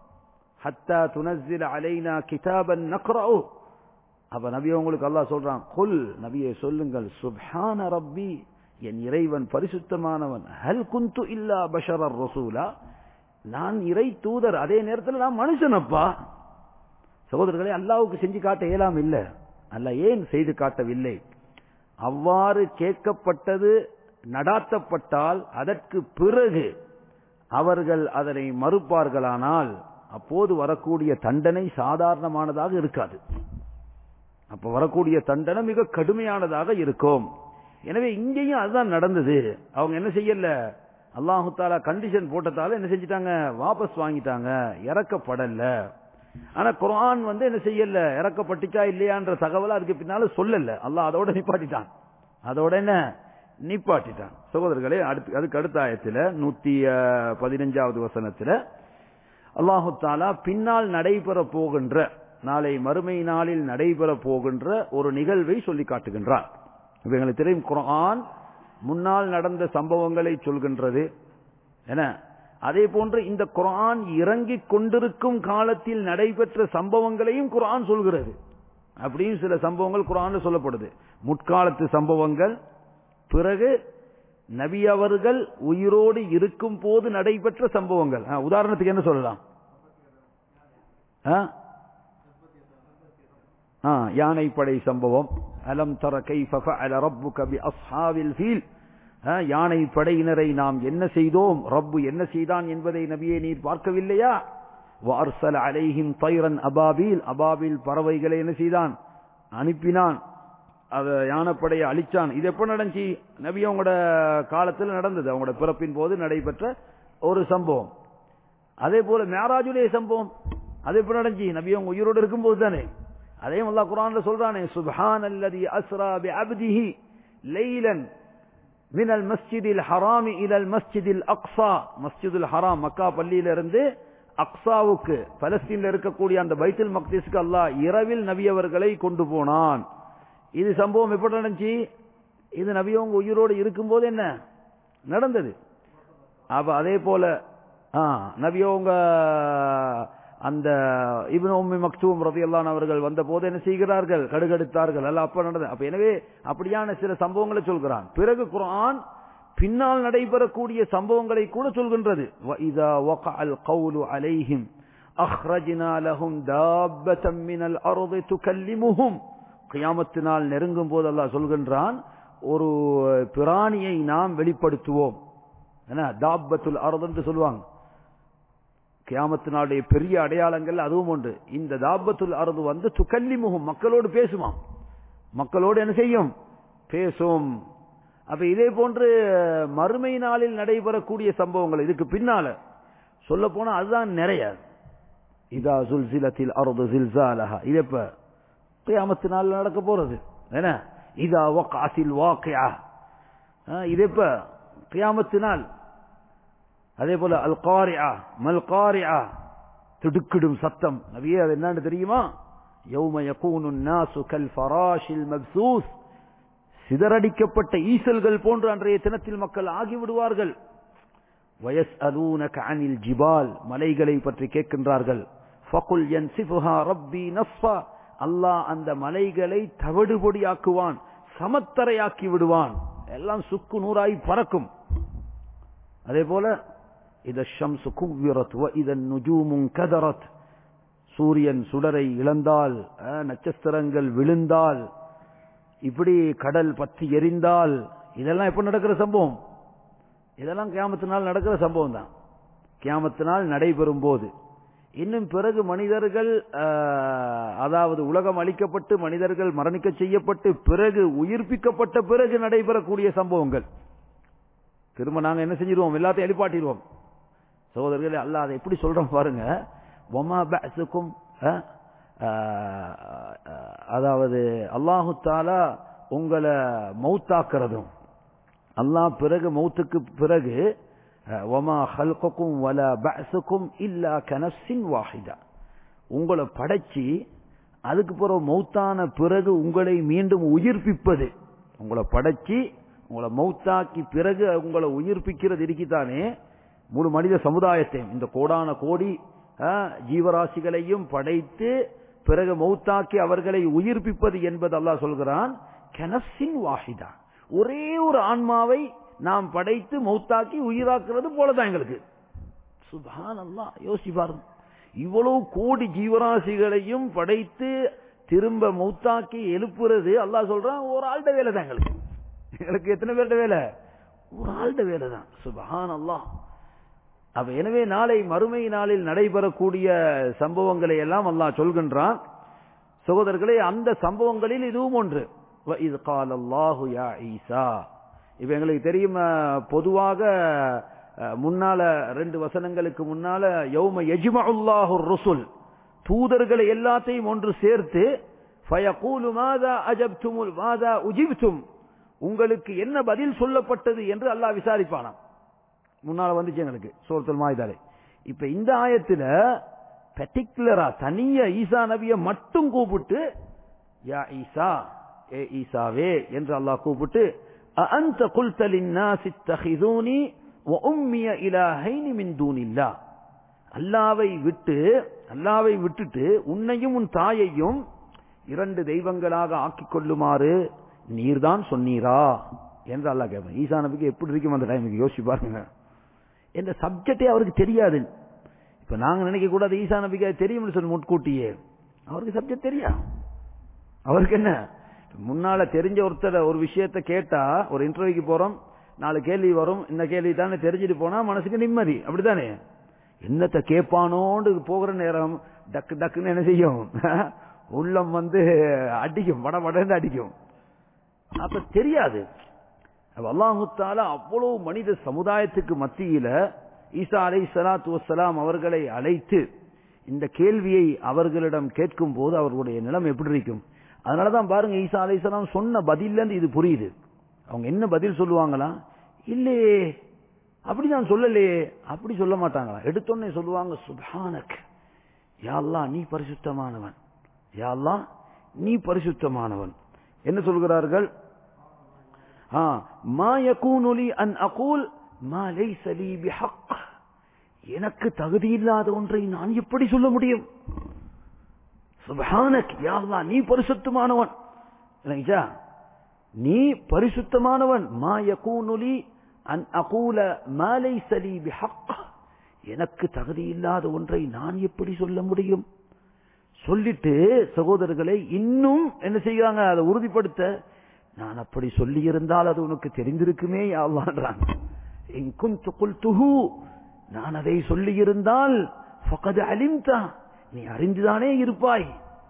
ஹத்தா துனஸ்ஸில அலைனா கிதாபன் நக்ரஉ அப்ப நபி உங்களுக்கு அல்லாஹ் சொல்றான் குல் நபியே சொல்லுங்கள் சுப்ஹான ரப்பி என் இறைவன் பரிசுத்தமானவன் ஹல் குந்து இல்லா பஷரர் ரசூலா நான் இறை தூதர் அதே நேரத்தில் நான் மனுஷனப்பா சகோதரர்களே அல்லாவுக்கு செஞ்சு காட்ட இயலாம இல்ல அல்ல ஏன் செய்து காட்டவில்லை அவ்வாறு கேட்கப்பட்டது நடாத்தப்பட்டால் அதற்கு பிறகு அவர்கள் அதனை மறுப்பார்களானால் அப்போது வரக்கூடிய தண்டனை சாதாரணமானதாக இருக்காது அப்ப வரக்கூடிய தண்டனை மிக கடுமையானதாக இருக்கும் எனவே இங்கேயும் அதுதான் நடந்தது அவங்க என்ன செய்யல அல்லாஹு தாலா கண்டிஷன் போட்டதால என்ன செஞ்சிட்டாங்க வாபஸ் வாங்கிட்டாங்க இறக்கப்படல ஆனா குர்ஆன் வந்து என்ன செய்யல இறக்கப்பட்டுச்சா இல்லையான்ற தகவலை அதுக்கு பின்னால சொல்லல அல்லாஹ் அதோட நிப்பாட்டிட்டான் அதோட என்ன நிப்பாட்டிட்டான் சகோதரர்களே அடுத்து அதுக்கு அடுத்த ஆயத்துல நூத்தி பதினஞ்சாவது வசனத்துல அல்லாஹு தாலா பின்னால் நடைபெற போகின்ற நாளை மறுமை நாளில் நடைபெற போகின்ற ஒரு நிகழ்வை சொல்லி காட்டுகின்றார் இப்ப எங்களுக்கு தெரியும் குரான் முன்னால் நடந்த சம்பவங்களை சொல்கின்றது என அதே போன்று இந்த குரான் இறங்கிக் கொண்டிருக்கும் காலத்தில் நடைபெற்ற சம்பவங்களையும் குரான் சொல்கிறது அப்படின்னு சில சம்பவங்கள் குரான் சொல்லப்படுது முற்காலத்து சம்பவங்கள் பிறகு நபி அவர்கள் உயிரோடு இருக்கும் போது நடைபெற்ற சம்பவங்கள் உதாரணத்துக்கு என்ன சொல்லலாம் யானை படை சம்பவம் அலம் தர கைஃப ஃபஅல ரப்புக பி அஸ்ஹாபில் ஃபீல் யானை படையினரை நாம் என்ன செய்தோம் ரப்பு என்ன செய்தான் என்பதை நபியே நீர் பார்க்கவில்லையா வார்சல் அலைஹிம் தைரன் அபாபீல் அபாபில் பறவைகளை என்ன செய்தான் அனுப்பினான் அத யானைப்படையை அழிச்சான் இது எப்ப நடந்துச்சு நபி அவங்களோட காலத்தில் நடந்தது அவங்களோட பிறப்பின் போது நடைபெற்ற ஒரு சம்பவம் அதே போல மேராஜுடைய சம்பவம் அது எப்ப நடந்துச்சு நபி அவங்க உயிரோடு இருக்கும்போது தானே அதையும் அல்லா குரான்ல சொல்றானே சுப்ஹான் அல்லதி அஸ்ரா பி அப்திஹி லைலன் மினல் மஸ்ஜிதில் ஹராமி இலல் மஸ்ஜிதில் அக்ஸா மஸ்ஜிதுல் ஹராம் மக்கா பள்ளியிலிருந்து அக்ஸாவுக்கு பலஸ்தீன்ல இருக்கக்கூடிய அந்த பைத்துல் மக்திஸ்க்கு அல்லாஹ் இரவில் நபியவர்களை கொண்டு போனான் இது சம்பவம் எப்படி நடந்துச்சு இது நபியவங்க உயிரோடு இருக்கும்போது என்ன நடந்தது அப்ப அதே போல நபியவங்க அந்த இப்னு உம்மி மக்தூம் ரதியல்லான் அவர்கள் வந்த போது என்ன செய்கிறார்கள் கடுகடுத்தார்கள் அல்ல அப்ப நடந்தது அப்ப எனவே அப்படியான சில சம்பவங்களை சொல்கிறான் பிறகு குரான் பின்னால் நடைபெறக்கூடிய சம்பவங்களை கூட சொல்கின்றது وَإِذَا وَقَعَ الْقَوْلُ عَلَيْهِمْ أَخْرَجْنَا لَهُمْ دَابَّةً مِنَ الْأَرْضِ تُكَلِّمُهُمْ கியாமத்தினால் நெருங்கும் போது அல்லாஹ் சொல்கின்றான் ஒரு பிராணியை நாம் வெளிப்படுத்துவோம் என்ன தாப்பத்துல் அர்த் என்று சொல்லுவாங்க கியாமத்தினுடைய பெரிய அடையாளங்கள் அதுவும் உண்டு இந்த தாபத்துல் அறுது வந்து துக்கல்லி முகம் மக்களோடு பேசுமாம் மக்களோடு என்ன செய்யும் பேசும் அப்ப இதே போன்று மறுமை நாளில் நடைபெறக்கூடிய சம்பவங்கள் இதுக்கு பின்னால சொல்ல போனா அதுதான் நிறைய இதா சுல்சிலத்தில் அறுது சில்சாலஹா இது எப்ப கியாமத்து நாள் நடக்க போறது என்ன இதா வக்காசில் வாக்கியா இது எப்ப கியாமத்து நாள் அதே போல அல் காரியா மல் காரியா திடுக்கிடும் சத்தம் நபியே அது என்னன்னு தெரியுமா யௌம யகூனு நாசு கல் ஃபராஷில் மப்சூஸ் சிதறடிக்கப்பட்ட ஈசல்கள் போன்று அன்றைய தினத்தில் மக்கள் ஆகிவிடுவார்கள் வயஸ் அலூனக அனில் ஜிபால் மலைகளை பற்றி கேட்கின்றார்கள் ஃபகுல் யன்சிஃபுஹா ரப்பி நஸ்ஃபா அல்லாஹ் அந்த மலைகளை தவிடுபொடியாக்குவான் சமத்தரையாக்கி விடுவான் எல்லாம் சுக்கு நூறாய் பறக்கும் அதே போல இத ஷம்சு குவ்விரத் இதன் நுஜூமும் கதரத் சூரியன் சுடரை இழந்தால் நட்சத்திரங்கள் விழுந்தால் இப்படி கடல் பற்றி எரிந்தால் இதெல்லாம் எப்ப நடக்கிற சம்பவம் இதெல்லாம் கியாமத்தினால் நடக்கிற சம்பவம் தான் கியாமத்தினால் நடைபெறும் போது இன்னும் பிறகு மனிதர்கள் அதாவது உலகம் அளிக்கப்பட்டு மனிதர்கள் மரணிக்க செய்யப்பட்டு பிறகு உயிர்ப்பிக்கப்பட்ட பிறகு நடைபெறக்கூடிய சம்பவங்கள் திரும்ப நாங்க என்ன செஞ்சிருவோம் எல்லாத்தையும் எழுப்பாட்டிடுவோம் சகோதரர்களே அல்ல அதை எப்படி சொல்றோம் பாருங்க ஒமா பேசுக்கும் அதாவது அல்லாஹு தாலா உங்களை மௌத்தாக்குறதும் அல்லாஹ் பிறகு மௌத்துக்கு பிறகு ஒமா ஹல்குக்கும் வல பசுக்கும் இல்லா கனசின் வாஹிதா உங்களை படைச்சி அதுக்கு பிறகு மௌத்தான பிறகு உங்களை மீண்டும் உயிர்ப்பிப்பது உங்களை படைச்சி உங்களை மௌத்தாக்கி பிறகு உங்களை உயிர்ப்பிக்கிறது இருக்குதானே முழு மனித சமுதாயத்தையும் இந்த கோடான கோடி ஜீவராசிகளையும் படைத்து பிறகு மௌத்தாக்கி அவர்களை உயிர்ப்பிப்பது என்பது அல்லாஹ் சொல்கிறான் கெனசின் வாஹிதா ஒரே ஒரு ஆன்மாவை நாம் படைத்து மௌத்தாக்கி உயிராக்குறது போலதான் எங்களுக்கு சுபான் அல்லா யோசி பாருங்க இவ்வளவு கோடி ஜீவராசிகளையும் படைத்து திரும்ப மௌத்தாக்கி எழுப்புறது அல்லாஹ் சொல்றான் ஒரு ஆள்கிட்ட வேலை தான் எங்களுக்கு எங்களுக்கு எத்தனை பேர்கிட்ட வேலை ஒரு ஆள்கிட்ட வேலை தான் சுபஹான் அல்லாஹ் அப்ப எனவே நாளை மறுமை நாளில் நடைபெறக்கூடிய சம்பவங்களை எல்லாம் அல்லாஹ் சொல்கின்றான் சகோதரர்களே அந்த சம்பவங்களில் இதுவும் ஒன்று இது கால் அல்லாஹு யா ஈசா இப்ப எங்களுக்கு தெரியும் அஹ், பொதுவாக அஹ், முன்னால ரெண்டு வசனங்களுக்கு முன்னால யௌம யஜ்மஉல்லாஹு ருசுல் தூதர்களை எல்லாத்தையும் ஒன்று சேர்த்து ஃபயகூலு மாதா அஜப்துமுல் மாதா உஜிப்தும் உங்களுக்கு என்ன பதில் சொல்லப்பட்டது என்று அல்லாஹ் விசாரிப்பானாம் முன்னால வந்துச்சு எங்களுக்கு சூரத்துல் மாயிதாலே இப்ப இந்த ஆயத்துல பர்டிகுலரா தனிய ஈசா நபியை மட்டும் கூப்பிட்டு யா ஈசா ஏ ஈசாவே என்று அல்லாஹ் கூப்பிட்டு அஅன்த குல்த லின்னாஸ் இத்தஹிதூனி வ உம்மிய இலாஹைனி மின் தூனில்லாஹ் அல்லாவை விட்டு அல்லாவை விட்டுட்டு உன்னையும் உன் தாயையும் இரண்டு தெய்வங்களாக ஆக்கிக் கொள்ளுமாறு நீர்தான் சொன்னீரா என்று அல்லாஹ் கேட்பேன் ஈசா நபிக்கு எப்படி இருக்கும் அந்த டைமுக்கு யோசிச்சு பாருங்க என்ற சப்ஜெக்டே அவருக்கு தெரியாது இப்ப நாங்க நினைக்க கூடாது ஈசா நபிக்கு அது தெரியும்னு சொல்லி முட்கூட்டியே அவருக்கு சப்ஜெக்ட் தெரியா அவருக்கு என்ன முன்னால தெரிஞ்ச ஒருத்தர் ஒரு விஷயத்த கேட்டா ஒரு இன்டர்வியூக்கு போறோம் நாலு கேள்வி வரும் இந்த கேள்வி தானே தெரிஞ்சுட்டு போனா மனசுக்கு நிம்மதி அப்படித்தானே என்னத்த கேட்பானோண்டு போகிற நேரம் டக்கு டக்குன்னு என்ன செய்யும் உள்ளம் வந்து அடிக்கும் வட வடன்னு அடிக்கும் அப்ப தெரியாது அப்ப அல்லாஹு தாலா அவ்வளவு மனித சமுதாயத்துக்கு மத்தியில ஈசா அலை சலாத்து வசலாம் அவர்களை அழைத்து இந்த கேள்வியை அவர்களிடம் கேட்கும் போது அவர்களுடைய நிலம் எப்படி இருக்கும் அதனாலதான் பாருங்க ஈசா அலை சலாம் சொன்ன பதில்ல இது புரியுது அவங்க என்ன பதில் சொல்லுவாங்களா இல்லையே அப்படி நான் சொல்லலையே அப்படி சொல்ல மாட்டாங்களா எடுத்தோன்னே சொல்லுவாங்க சுபானக் யாழ்லா நீ பரிசுத்தமானவன் யாழ்லா நீ பரிசுத்தமானவன் என்ன சொல்கிறார்கள் ஆ, மா யகூனு லி அன் அகூல் மா லைஸ லீ பிஹக் எனக்கு தகுதி இல்லாத ஒன்றை நான் எப்படி சொல்ல முடியும் சுப்ஹானக் யா அல்லாஹ் நீ பரிசுத்தமானவன் இல்லைங்களா நீ பரிசுத்தமானவன் மா யகூனு லி அன் அகூல மா லைஸ லீ பிஹக் எனக்கு தகுதி இல்லாத ஒன்றை நான் எப்படி சொல்ல முடியும் சொல்லிட்டு சகோதரர்களை இன்னும் என்ன செய்கிறாங்க அதை உறுதிப்படுத்த நான் அப்படி சொல்லி இருந்தால் அது உனக்கு தெரிந்திருக்குமே யா அல்லாஹ்ன்றாங்க இன் குன்து குல்துஹு நான் அதை சொல்லி இருந்தால் ஃபகத் அலிம்தா நீ அறிந்துதானே இருப்பாய்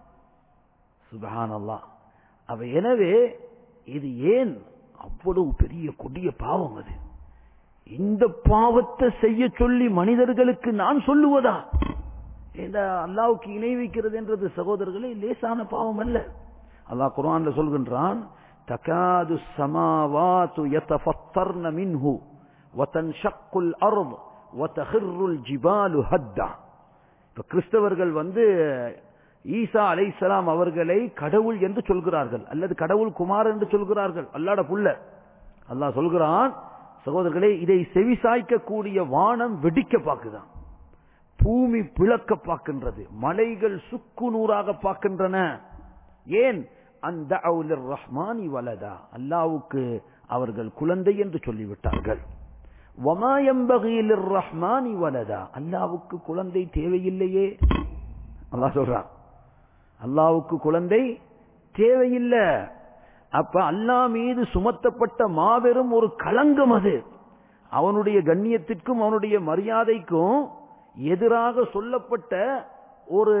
சுபஹானல்லாஹ் அவ எனவே இது ஏன் அவ்வளவு பெரிய கொடிய பாவம் அது இந்த பாவத்தை செய்ய சொல்லி மனிதர்களுக்கு நான் சொல்லுவதா இந்த அல்லாவுக்கு இணை வைக்கிறது என்றது சகோதரர்களே லேசான பாவம் அல்ல அல்லாஹ் குர்ஆன்ல சொல்கின்றான் தகாது சமாவாத்து யதஃபத்தர்ன மின்ஹு வதன்ஷக்குல் அர்த் வதஹிர்ருல் ஜிபாலு ஹத்தா இப்ப கிறிஸ்தவர்கள் வந்து ஈசா அலைஹிஸ்ஸலாம் அவர்களை கடவுள் என்று சொல்கிறார்கள் அல்லது கடவுள் குமார் என்று சொல்கிறார்கள் அல்லாட புள்ள அல்லாஹ் சொல்கிறான் சகோதரர்களே இதை செவிசாய்க்க கூடிய வானம் வெடிக்க பார்க்குதான் பூமி பிளக்க பார்க்கின்றது மலைகள் சுக்கு நூறாக பார்க்கின்றன ஏன் அந்த ரஹ்மானி வலதா அல்லாவுக்கு அவர்கள் குழந்தை என்று சொல்லிவிட்டார்கள் வமாயம்பகையில் ரஹ்மானி வலதா அல்லாவுக்கு குழந்தை தேவையில்லையே அல்லாஹ் சொல்றான் அல்லாவுக்கு குழந்தை தேவையில்லை அப்ப அல்லாஹ் மீது சுமத்தப்பட்ட மாபெரும் ஒரு களங்கம் அது அவனுடைய கண்ணியத்திற்கும் அவனுடைய மரியாதைக்கும் எதிராக சொல்லப்பட்ட ஒரு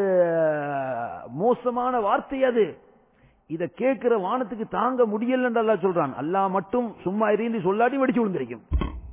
மோசமான வார்த்தை அது இத கேட்கிற வானத்துக்கு தாங்க முடியல என்று அல்லாஹ் சொல்றான் அல்லாஹ் மட்டும் சும்மா இருந்து சொல்லாட்டி வெடிச்சு விழுந்திருக்கும்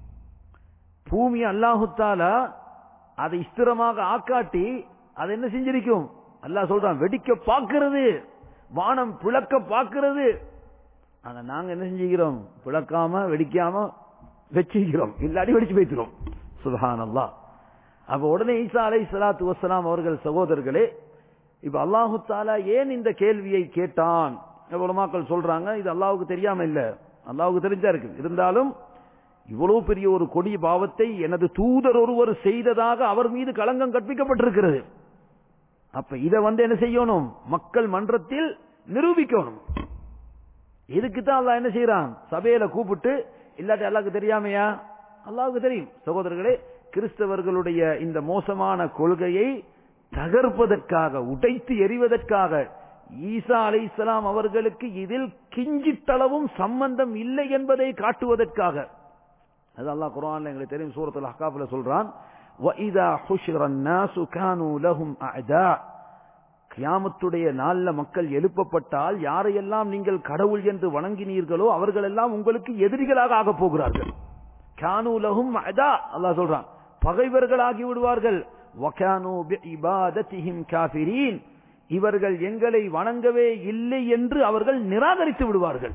பூமி அல்லாஹுத்தாலா அதை ஸ்திரமாக ஆக்காட்டி அதை என்ன செஞ்சிருக்கும் அல்லாஹ் சொல்றான் வெடிக்க பார்க்கிறது வானம் பிளக்க பார்க்கிறது ஆனா நாங்க என்ன செஞ்சுக்கிறோம் பிளக்காம வெடிக்காம வச்சுக்கிறோம் இல்லாட்டி வெடிச்சு வைக்கிறோம் சுபஹான் அல்லாஹ் அப்ப உடனே ஈசா அலை சலாத்து வசலாம் அவர்கள் சகோதரர்களே இப்ப அல்லாஹு தாலா ஏன் இந்த கேள்வியை கேட்டான் உலமாக்கள் சொல்றாங்க இது அல்லாவுக்கு தெரியாம இல்ல அல்லாவுக்கு தெரிஞ்சா இருக்கு இருந்தாலும் இவ்வளவு பெரிய ஒரு கொடிய பாவத்தை எனது தூதர் ஒருவர் செய்ததாக அவர் மீது களங்கம் கற்பிக்கப்பட்டிருக்கிறது அப்ப இத வந்து என்ன செய்யணும் மக்கள் மன்றத்தில் நிரூபிக்கணும் இதுக்கு தான் அல்லாஹ் என்ன செய்யறான் சபையில கூப்பிட்டு இல்லாட்டி அல்லாவுக்கு தெரியாமையா அல்லாவுக்கு தெரியும் சகோதரர்களே கிறிஸ்தவர்களுடைய இந்த மோசமான கொள்கையை தகர்ப்பதற்காக உடைத்து எறிவதற்காக ஈசா அலைஹிஸ்ஸலாம் அவர்களுக்கு இதில் கிஞ்சித்தளவும் சம்பந்தம் இல்லை என்பதை காட்டுவதற்காக அது அல்லாஹ் குர்ஆன்ல எங்களுக்கு தெரியும் சூரத்துல் அஹ்காஃப்ல சொல்றான் وَإِذَا حُشِرَ النَّاسُ كَانُوا لَهُمْ أَعْدَاءَ கியாமத்துடைய நாள்ல மக்கள் எழுப்பப்பட்டால் யாரையெல்லாம் நீங்கள் கடவுள் என்று வணங்கினீர்களோ அவர்கள் எல்லாம் உங்களுக்கு எதிரிகளாக ஆகப் போகிறார்கள் கானு லஹும் அதா அல்லாஹ் சொல்றான் பகைவர்களாகி விடுவார்கள் வகானு பிஇபாதத்திஹிம் காஃபிரீன் இவர்கள் எங்களை வணங்கவே இல்லை என்று அவர்கள் நிராகரித்து விடுவார்கள்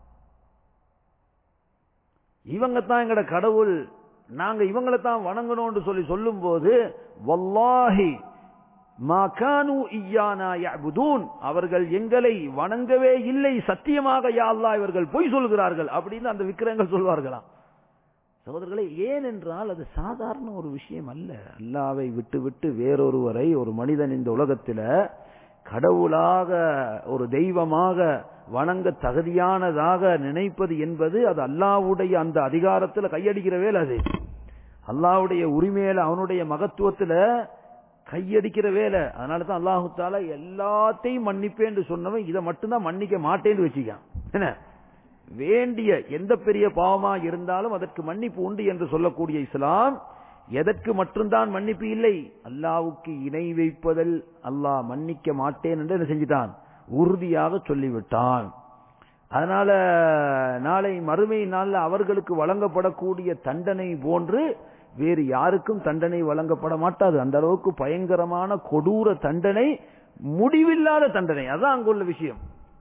இவங்க தான் எங்கட கடவுள் நாங்க இவங்களை தான் வணங்கணும்னு சொல்லி சொல்லும் போது வல்லாஹி மா கானு இய்யானா யஅபுதூன் அவர்கள் எங்களை வணங்கவே இல்லை சத்தியமாக யா அல்லாஹ் இவர்கள் பொய் சொல்கிறார்கள் அப்படின்னு அந்த விக்கிரங்கள் சொல்வார்களாம் சகோதரர்களே ஏன் என்றால் அது சாதாரண ஒரு விஷயம் அல்ல அல்லாவை விட்டு விட்டு வேறொருவரை ஒரு மனிதன் இந்த உலகத்தில கடவுளாக ஒரு தெய்வமாக வணங்க தகுதியானதாக நினைப்பது என்பது அது அல்லாவுடைய அந்த அதிகாரத்துல கையடிக்கிற வேலை அது அல்லாவுடைய உரிமையில அவனுடைய மகத்துவத்துல கையடிக்கிற வேலை அதனால தான் அல்லாஹு தாலா எல்லாத்தையும் மன்னிப்பேன் என்று சொன்னவன் இதை மட்டும்தான் மன்னிக்க மாட்டேன்னு வச்சுக்கான் என்ன வேண்டிய எந்த பெரிய பாவமா இருந்தாலும் அதற்கு மன்னிப்பு உண்டு என்று சொல்லக்கூடிய இஸ்லாம் எதற்கு மட்டும்தான் மன்னிப்பு இல்லை அல்லாவுக்கு இணை வைப்பதில் அல்லாஹ் மன்னிக்க மாட்டேன் என்று என்ன செஞ்சிட்டான் உறுதியாக சொல்லிவிட்டான் அதனால நாளை மறுமை நாள்ல அவர்களுக்கு வழங்கப்படக்கூடிய தண்டனை போன்று வேறு யாருக்கும் தண்டனை வழங்கப்பட மாட்டாது அந்த அளவுக்கு பயங்கரமான கொடூர தண்டனை முடிவில்லாத தண்டனை அதான் அங்குள்ள விஷயம்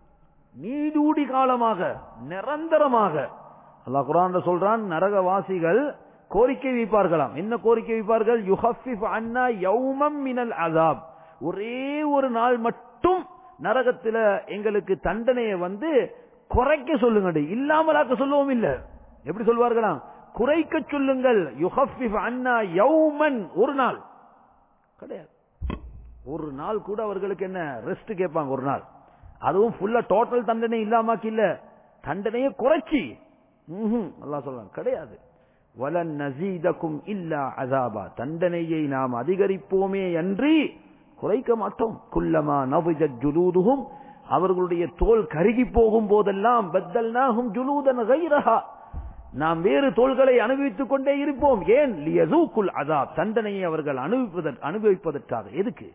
நீடூடி காலமாக நிரந்தரமாக அல்லாஹ் குரான் சொல்றான் நரகவாசிகள் கோரிக்கை வைப்பார்களாம் என்ன கோரிக்கை வைப்பார்கள் யுஹஃபிஃப் அன்னா யௌமம் மினல் அதாப் ஒரே ஒரு நாள் மட்டும் நரகத்துல எங்களுக்கு தண்டனையை வந்து குறைக்க சொல்லுங்க இல்லாமலாக்க சொல்லவும் இல்ல எப்படி சொல்வார்களாம் குறைக்க சொல்லுங்கள் யுஹஃபிஃப் அன்னா யௌமன் ஒரு நாள் கிடையாது ஒரு நாள் கூட அவர்களுக்கு என்ன ரெஸ்ட் கேட்பாங்க ஒரு நாள் அதுவும் ஃபுல்லா டோட்டல் தண்டனை இல்லாமாக்கி இல்ல தண்டனையை குறைச்சி அல்லாஹ் சொல்றாங்க கிடையாது வலன் நசீதக்கும் இல்லா அதாபா தண்டனையை நாம் அதிகரிப்போமே அன்றி குறைக்க மாட்டோம் குல்லமா நவிஜ ஜுலூதுகும் அவர்களுடைய தோல் கருகி போகும் போதெல்லாம் பத்தல்னாகும் ஜுலூதன் கைரஹா நாம் வேறு தோள்களை அனுபவித்துக் கொண்டே இருப்போம் ஏன் லியசூக்குல் அதாப் தண்டனையை அவர்கள் அனுபவிப்பதற்கு அனுபவிப்பதற்காக எதுக்கு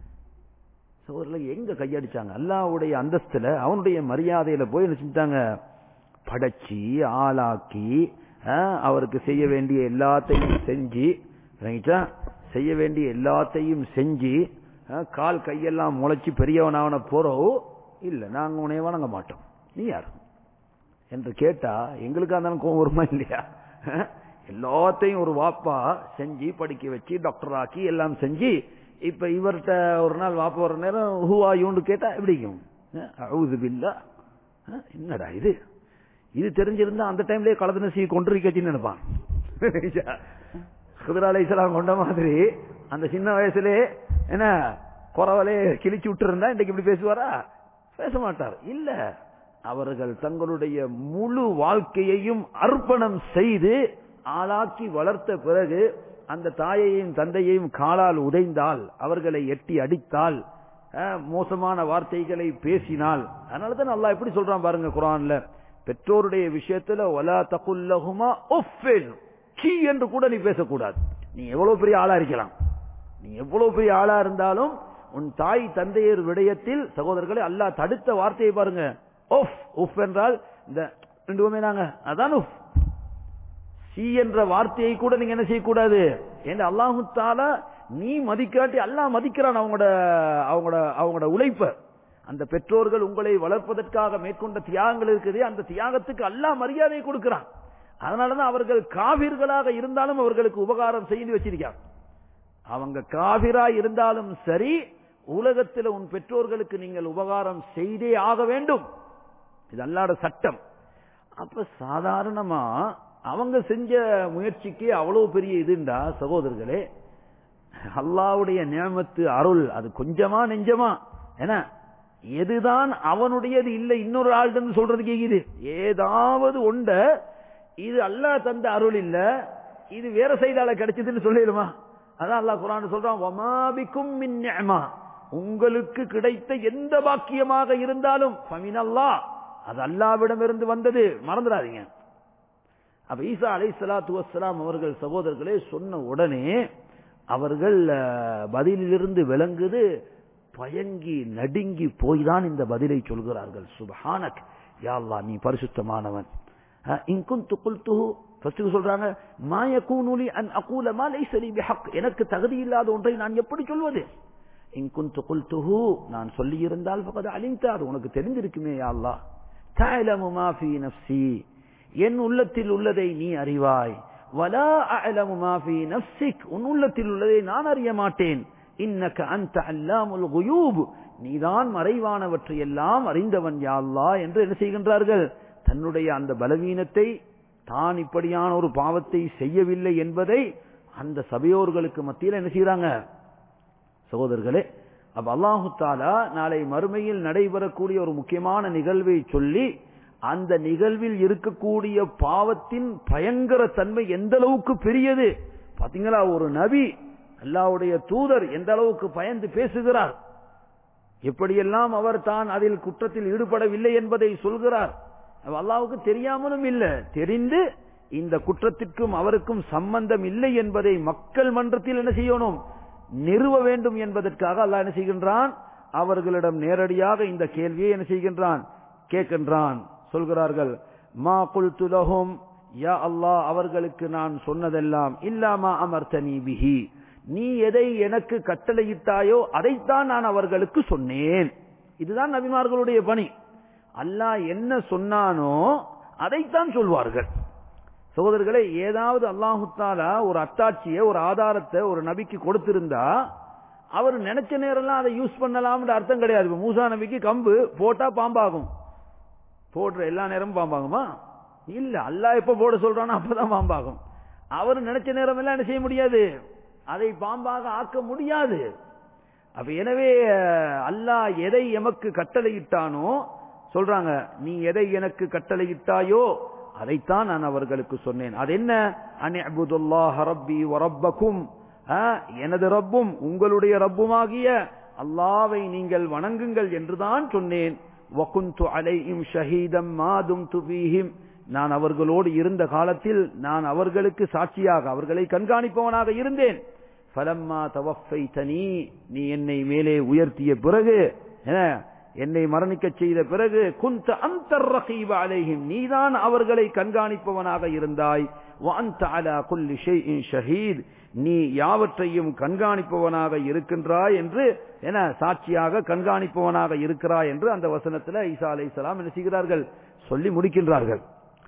சோதரில் எங்க கையடிச்சாங்க அல்லாவுடைய அந்தஸ்துல அவனுடைய மரியாதையில போய் என்ன செஞ்சாங்க படைச்சி ஆளாக்கி அவருக்கு செய்ய வேண்டிய எல்லாத்தையும் செஞ்சு செய்ய வேண்டிய எல்லாத்தையும் செஞ்சு கால் கையெல்லாம் முளைச்சு பெரியவனாவன போறோ இல்ல நாங்க உனைய வணங்க மாட்டோம் நீ யார் என்று கேட்டா எங்களுக்கு அந்த கோவம் வருமா இல்லையா எல்லாத்தையும் ஒரு வாப்பா செஞ்சு படிக்க வச்சு டாக்டர் ஆக்கி எல்லாம் செஞ்சு இப்ப இவர்கிட்ட ஒரு நாள் வாப்பா ஒரு நேரம் ஹூவா யூன்னு கேட்டா எப்படிக்கும் அவுது பில்லா என்னடா இது இது தெரிஞ்சிருந்தா அந்த டைம்லயே கலந்து நசி கொண்டிருக்கச்சின்னு நினைப்பான் குதிரை அலைசலாம் கொண்ட மாதிரி அந்த சின்ன வயசுலே என்ன குறவலே கிழிச்சு விட்டு இருந்தா இன்னைக்கு இப்படி பேசுவாரா பேச மாட்டார் இல்ல அவர்கள் தங்களுடைய முழு வாழ்க்கையையும் அர்ப்பணம் செய்து ஆளாக்கி வளர்த்த பிறகு அந்த தாயையும் தந்தையையும் காலால் உதைந்தால் அவர்களை எட்டி அடித்தால் மோசமான வார்த்தைகளை பேசினால் அதனாலதான் நல்லா எப்படி சொல்றான் பாருங்க குரான்ல பெற்றோருடைய விஷயத்துல ஒலா தகுல்லகுமா ஒஃபெல் சீ என்று கூட நீ பேசக்கூடாது நீ எவ்வளவு பெரிய ஆளா இருக்கலாம் நீ எவ்வளவு பெரிய ஆளா இருந்தாலும் உன் தாய் தந்தையர் விடயத்தில் சகோதரர்களை அல்லாஹ் தடுத்த வார்த்தையை பாருங்க ஒஃப் உஃப் என்றால் இந்த ரெண்டுமே நாங்க அதான் உஃப் சி என்ற வார்த்தையை கூட நீங்க என்ன செய்யக்கூடாது என்று அல்லாஹு தாலா நீ மதிக்காட்டி அல்லாஹ் மதிக்கிறான் அவங்களோட அவங்களோட அவங்களோட உழைப்ப அந்த பெற்றோர்கள் உங்களை வளர்ப்பதற்காக மேற்கொண்ட தியாகங்கள் இருக்குது அந்த தியாகத்துக்கு அல்லாஹ் மரியாதை கொடுக்கிறான் அதனாலதான் அவர்கள் காவிர்களாக இருந்தாலும் அவர்களுக்கு உபகாரம் செய்து வச்சிருக்காங்க அவங்க காவிரா இருந்தாலும் சரி உலகத்தில் உன் பெற்றோர்களுக்கு நீங்கள் உபகாரம் செய்தே ஆக வேண்டும் இது அல்லாட சட்டம் அப்ப சாதாரணமா அவங்க செஞ்ச முயற்சிக்கு அவ்வளவு பெரிய இதுண்டா சகோதரர்களே அல்லாவுடைய நியமத்து அருள் அது கொஞ்சமா நெஞ்சமா ஏன்னா எதுதான் அவனுடையது இல்லை இன்னொரு ஆள் சொல்றது கேக்குது ஏதாவது ஒண்ட இது அல்லாஹ் தந்த அருள் இல்ல இது வேற சைடால கிடைச்சதுன்னு சொல்லிடுமா அதான் அல்லாஹ் குரான் சொல்றான் ஒமாபிக்கும் மின் நிஅமா உங்களுக்கு கிடைத்த எந்த பாக்கியமாக இருந்தாலும் ஃபமினல்லா அது அல்லாவிடமிருந்து வந்தது மறந்துடாதீங்க அப்ப ஈசா அலை சலாத்து வசலாம் அவர்கள் சகோதரர்களே சொன்ன உடனே அவர்கள் அஹ், பதிலிலிருந்து விளங்குது பயங்கி நடுங்கி போய்தான் இந்த பதிலை சொல்கிறார்கள் சுபஹானக் யா அல்லாஹ் நீ பரிசுத்தமானவன் அஹ், இன் குன்து குல்துஹு ஃபர்ஸ்ட் சொல்றாங்க மா யகூனு லி அன் அகூல மா லைஸ லி பிஹக் எனக்கு தகுதி இல்லாத ஒன்றை நான் எப்படி சொல்வது இன் குன்து குல்துஹு நான் சொல்லி இருந்தால் ஃபகத் அலிம்த அது உனக்கு தெரிந்திருக்குமே யா அல்லாஹ் தஅலமு மா ஃபீ நஃப்ஸி என் உள்ளத்தில் உள்ளதை நீ அறிவாய் வலா அஅலமு மா ஃபீ நஃப்ஸிக் உன் உள்ளத்தில் உள்ளதை நான் அறிய மாட்டேன் இன்னக அன்த அல்லாமுல் குயூப் நீதான் மறைவானவற்றை எல்லாம் அறிந்தவன் யா அல்லாஹ் என்று என்ன செய்கின்றார்கள் தன்னுடைய அந்த பலவீனத்தை தான் இப்படியான ஒரு பாவத்தை செய்யவில்லை என்பதை அந்த சபையோர்களுக்கு மத்தியில் என்ன செய்யறாங்க சகோதரர்களே அப்ப அல்லாஹு தாலா நாளை மறுமையில் நடைபெறக்கூடிய ஒரு முக்கியமான நிகழ்வை சொல்லி அந்த நிகழ்வில் இருக்கக்கூடிய பாவத்தின் பயங்கர தன்மை எந்த அளவுக்கு பெரியது பாத்தீங்களா ஒரு நபி அல்லாஹ்வுடைய தூதர் எந்த அளவுக்கு பயந்து பேசுகிறார் எப்படியெல்லாம் அவர் தான் அதில் குற்றத்தில் ஈடுபடவில்லை என்பதை சொல்கிறார் அப்ப அல்லாஹ்வுக்கு தெரியாமலும் இல்ல தெரிந்து இந்த குற்றத்திற்கும் அவருக்கும் சம்பந்தம் இல்லை என்பதை மக்கள் மன்றத்தில் என்ன செய்யணும் நிறுவ வேண்டும் என்பதற்காக அல்லாஹ் என்ன செய்கின்றான் அவர்களிடம் நேரடியாக இந்த கேள்வியை என்ன செய்கின்றான் கேட்கின்றான் சொல்கிறார்கள் மா குல்து லஹும் யா அல்லாஹ் அவர்களுக்கு நான் சொன்னதெல்லாம் இல்லாமா அமர்த்தனி பிஹி நீ எதை எனக்கு கட்டளையிட்டாயோ அதைத்தான் நான் அவர்களுக்கு சொன்னேன் இதுதான் நபிமார்களுடைய பணி அல்லாஹ் என்ன சொன்னானோ அதைத்தான் சொல்வார்கள் சகோதரர்களே ஏதாவது அல்லாஹு தாலா ஒரு அத்தாட்சியை ஒரு ஆதாரத்தை ஒரு நபிக்கு கொடுத்திருந்தா அவர் நினைச்ச நேரம்லாம் அதை யூஸ் பண்ணலாம்ன்ற அர்த்தம் கிடையாது இப்ப மூசா நபிக்கு கம்பு போட்டா பாம்பாகும் போடுற எல்லா நேரமும் பாம்பாகுமா இல்ல அல்லாஹ் எப்ப போட சொல்றானோ அப்பதான் பாம்பாகும் அவர் நினைச்ச நேரம் எல்லாம் என்ன செய்ய முடியாது அதை பாம்பாக ஆக்க முடியாது அப்ப எனவே அஹ், அல்லாஹ் எதை எமக்கு கட்டளையிட்டானோ சொல்றாங்க நீ எதை எனக்கு கட்டளையிட்டாயோ அதைத்தான் நான் அவர்களுக்கு சொன்னேன் அது என்ன அனிஅபுதுல்லாஹ ரப்பி வரப்பக்கும் எனது ரப்பும் உங்களுடைய ரப்புமாகிய அல்லாவை நீங்கள் வணங்குங்கள் என்றுதான் சொன்னேன் வகுந்து அலைஹிம் ஷஹீதம் மாதும் துபீஹிம் நான் அவர்களோடு இருந்த காலத்தில் நான் அவர்களுக்கு சாட்சியாக அவர்களை கண்காணிப்பவனாக இருந்தேன் ஃபலம்மா தவஃபைதனி நீ என்னை மேலே உயர்த்திய பிறகு என்ன, என்னை மரணிக்கச் செய்த பிறகு குந்த அந்தர் ரகீப அலைஹிம் நீதான் அவர்களை கண்காணிப்பவனாக இருந்தாய் வஅன்த அலா குல்லி ஷைஇன் ஷஹீத் நீ யாவற்றையும் கண்காணிப்பவனாக இருக்கின்றாய் என்று என சாட்சியாக கண்காணிப்பவனாக இருக்கிறாய் என்று அந்த வசனத்தில் ஈசா அலைஹிஸ்ஸலாம் என்ன செய்கிறார்கள் சொல்லி முடிக்கின்றார்கள்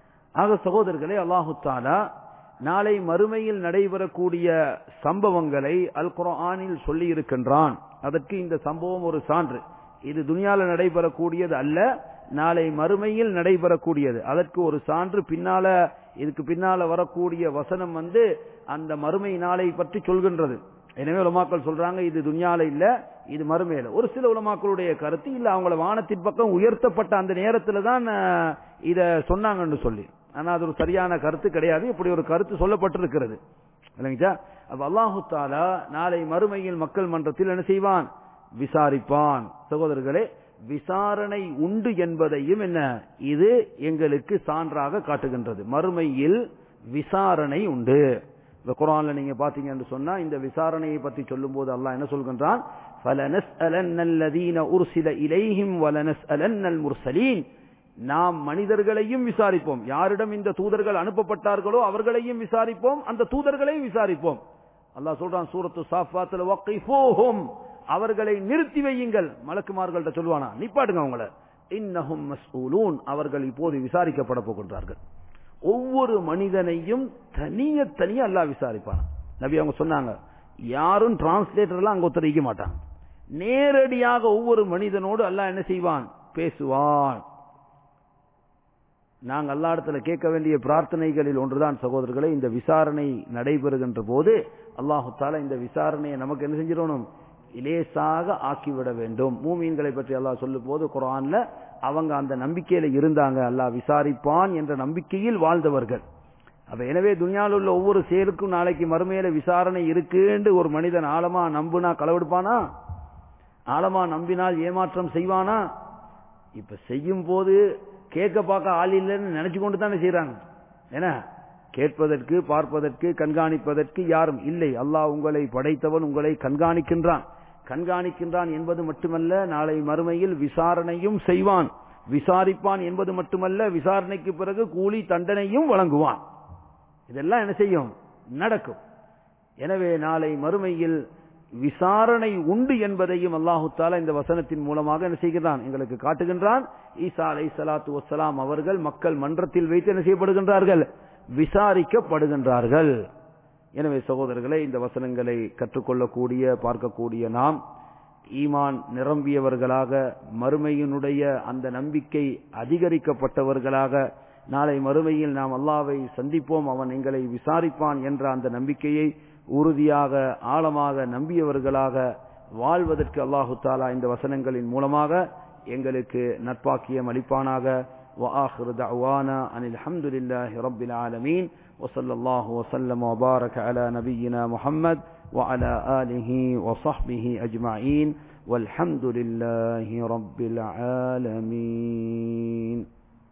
ஆக சகோதரர்களே அல்லாஹு தாலா நாளை மறுமையில் நடைபெறக்கூடிய சம்பவங்களை அல் குர்ஆனில் சொல்லி இருக்கின்றான் அதற்கு இந்த சம்பவம் ஒரு சான்று இது துனியால நடைபெறக்கூடியது அல்ல நாளை மறுமையில் நடைபெறக்கூடியது அதற்கு ஒரு சான்று பின்னால இதுக்கு பின்னால வரக்கூடிய வசனம் வந்து அந்த மறுமை நாளை பற்றி சொல்கின்றது எனவே உலமாக்கள் சொல்றாங்க இது துனியால இல்ல இது மறுமையில ஒரு சில உலமாக்களுடைய கருத்து இல்ல அவங்கள வானத்தின் பக்கம் உயர்த்தப்பட்ட அந்த நேரத்துல தான் அஹ், இத சொன்னாங்கன்னு சொல்லி ஆனா அது ஒரு சரியான கருத்து கிடையாது இப்படி ஒரு கருத்து சொல்லப்பட்டிருக்கிறது இல்லைங்களா அப்ப அல்லாஹு தாலா நாளை மறுமையில் மக்கள் மன்றத்தில் என்ன செய்வான் விசாரிப்பான் சகோதரர்களே விசாரணை உண்டு என்பதையும் என்ன இது எங்களுக்கு சான்றாக காட்டுகின்றது மறுமையில் விசாரணை உண்டு இந்த குரான்ல நீங்க பாத்தீங்கன்னு சொன்னா இந்த விசாரணையை பற்றி சொல்லும்போது அல்லாஹ் என்ன சொல்கின்றான் فَلَنَسْأَلَنَّ الَّذِينَ أُرْسِلَ إِلَيْهِمْ وَلَنَسْأَلَنَّ الْمُرْسَلِينَ நாம் மனிதர்களையும் விசாரிப்போம் யாரிடம் இந்த தூதர்கள் அனுப்பப்பட்டார்களோ அவர்களையும் விசாரிப்போம் அந்த தூதர்களையும் விசாரிப்போம் அல்லாஹ் சொல்றான் சூரத்து சாஃபாத்துல வக்கிஃபூஹும் அவர்களை நிறுத்தி வையுங்கள் மலக்குமார்கள்ட்ட சொல்லுவானா நிப்பாட்டுங்க அவங்கள இன்னஹும் மஸ்ஊலூன் அவர்கள் இப்போது விசாரிக்கப்பட போகின்றார்கள் ஒவ்வொரு மனிதனையும் தனிய தனியா அல்லாஹ் விசாரிப்பான் நபி அவங்க சொன்னாங்க யாரும் டிரான்ஸ்லேட்டர் எல்லாம் அங்க ஒருத்தர் இருக்க மாட்டான் நேரடியாக ஒவ்வொரு மனிதனோடு அல்லாஹ் என்ன செய்வான் பேசுவான் நாங்கள் அல்லா இடத்துல கேட்க வேண்டிய பிரார்த்தனைகளில் ஒன்றுதான் சகோதரர்களே இந்த விசாரணை நடைபெறுகின்ற போது அல்லாஹு தாலா இந்த விசாரணையை நமக்கு என்ன செஞ்சிடணும் இலேசாக ஆக்கிவிட வேண்டும் மூமீன்களை பற்றி அல்லாஹ் சொல்லும் போது குரான்ல அவங்க அந்த நம்பிக்கையில இருந்தாங்க அல்லாஹ் விசாரிப்பான் என்ற நம்பிக்கையில் வாழ்ந்தவர்கள் அப்ப எனவே துனியாவில் உள்ள ஒவ்வொரு செயலுக்கும் நாளைக்கு மறுமையில விசாரணை இருக்குன்னு ஒரு மனிதன் ஆழமா நம்புனா களவெடுப்பானா ஆழமா நம்பினால் ஏமாற்றம் செய்வானா இப்ப செய்யும் போது கேட்க பார்க்க ஆள் இல்லைன்னு நினைச்சு கொண்டு தானே செய்யறாங்க ஏன்னா கேட்பதற்கு பார்ப்பதற்கு கண்காணிப்பதற்கு யாரும் இல்லை அல்லாஹ் உங்களை படைத்தவன் உங்களை கண்காணிக்கின்றான் கண்காணிக்கின்றான் என்பது மட்டுமல்ல நாளை மறுமையில் விசாரணையும் செய்வான் விசாரிப்பான் என்பது மட்டுமல்ல விசாரணைக்கு பிறகு கூலி தண்டனையும் வழங்குவான் இதெல்லாம் என்ன செய்யும் நடக்கும் எனவே நாளை மறுமையில் விசாரணை உண்டு என்பதையும் அல்லாஹு தாலா இந்த வசனத்தின் மூலமாக என்ன செய்கிறான் எங்களுக்கு காட்டுகின்றான் ஈசா அலை சலாத்து வசலாம் அவர்கள் மக்கள் மன்றத்தில் வைத்து என்ன செய்யப்படுகின்றார்கள் விசாரிக்கப்படுகின்றார்கள் எனவே சகோதரர்களே இந்த வசனங்களை கற்றுக்கொள்ளக்கூடிய பார்க்கக்கூடிய நாம் ஈமான் நிரம்பியவர்களாக மறுமையினுடைய அந்த நம்பிக்கை அதிகரிக்கப்பட்டவர்களாக நாளை மறுமையில் நாம் அல்லாவை சந்திப்போம் அவன் எங்களை விசாரிப்பான் என்ற அந்த நம்பிக்கையை உறுதியாக ஆழமாக நம்பியவர்களாக வாழ்வதற்கு அல்லாஹு தாலா இந்த வசனங்களின் மூலமாக எங்களுக்கு நட்பாக்கியம் அளிப்பானாக وآخر دعوانا أن الحمد لله رب العالمين وصلى الله وسلم وبارك على نبينا محمد وعلى آله وصحبه أجمعين والحمد لله رب العالمين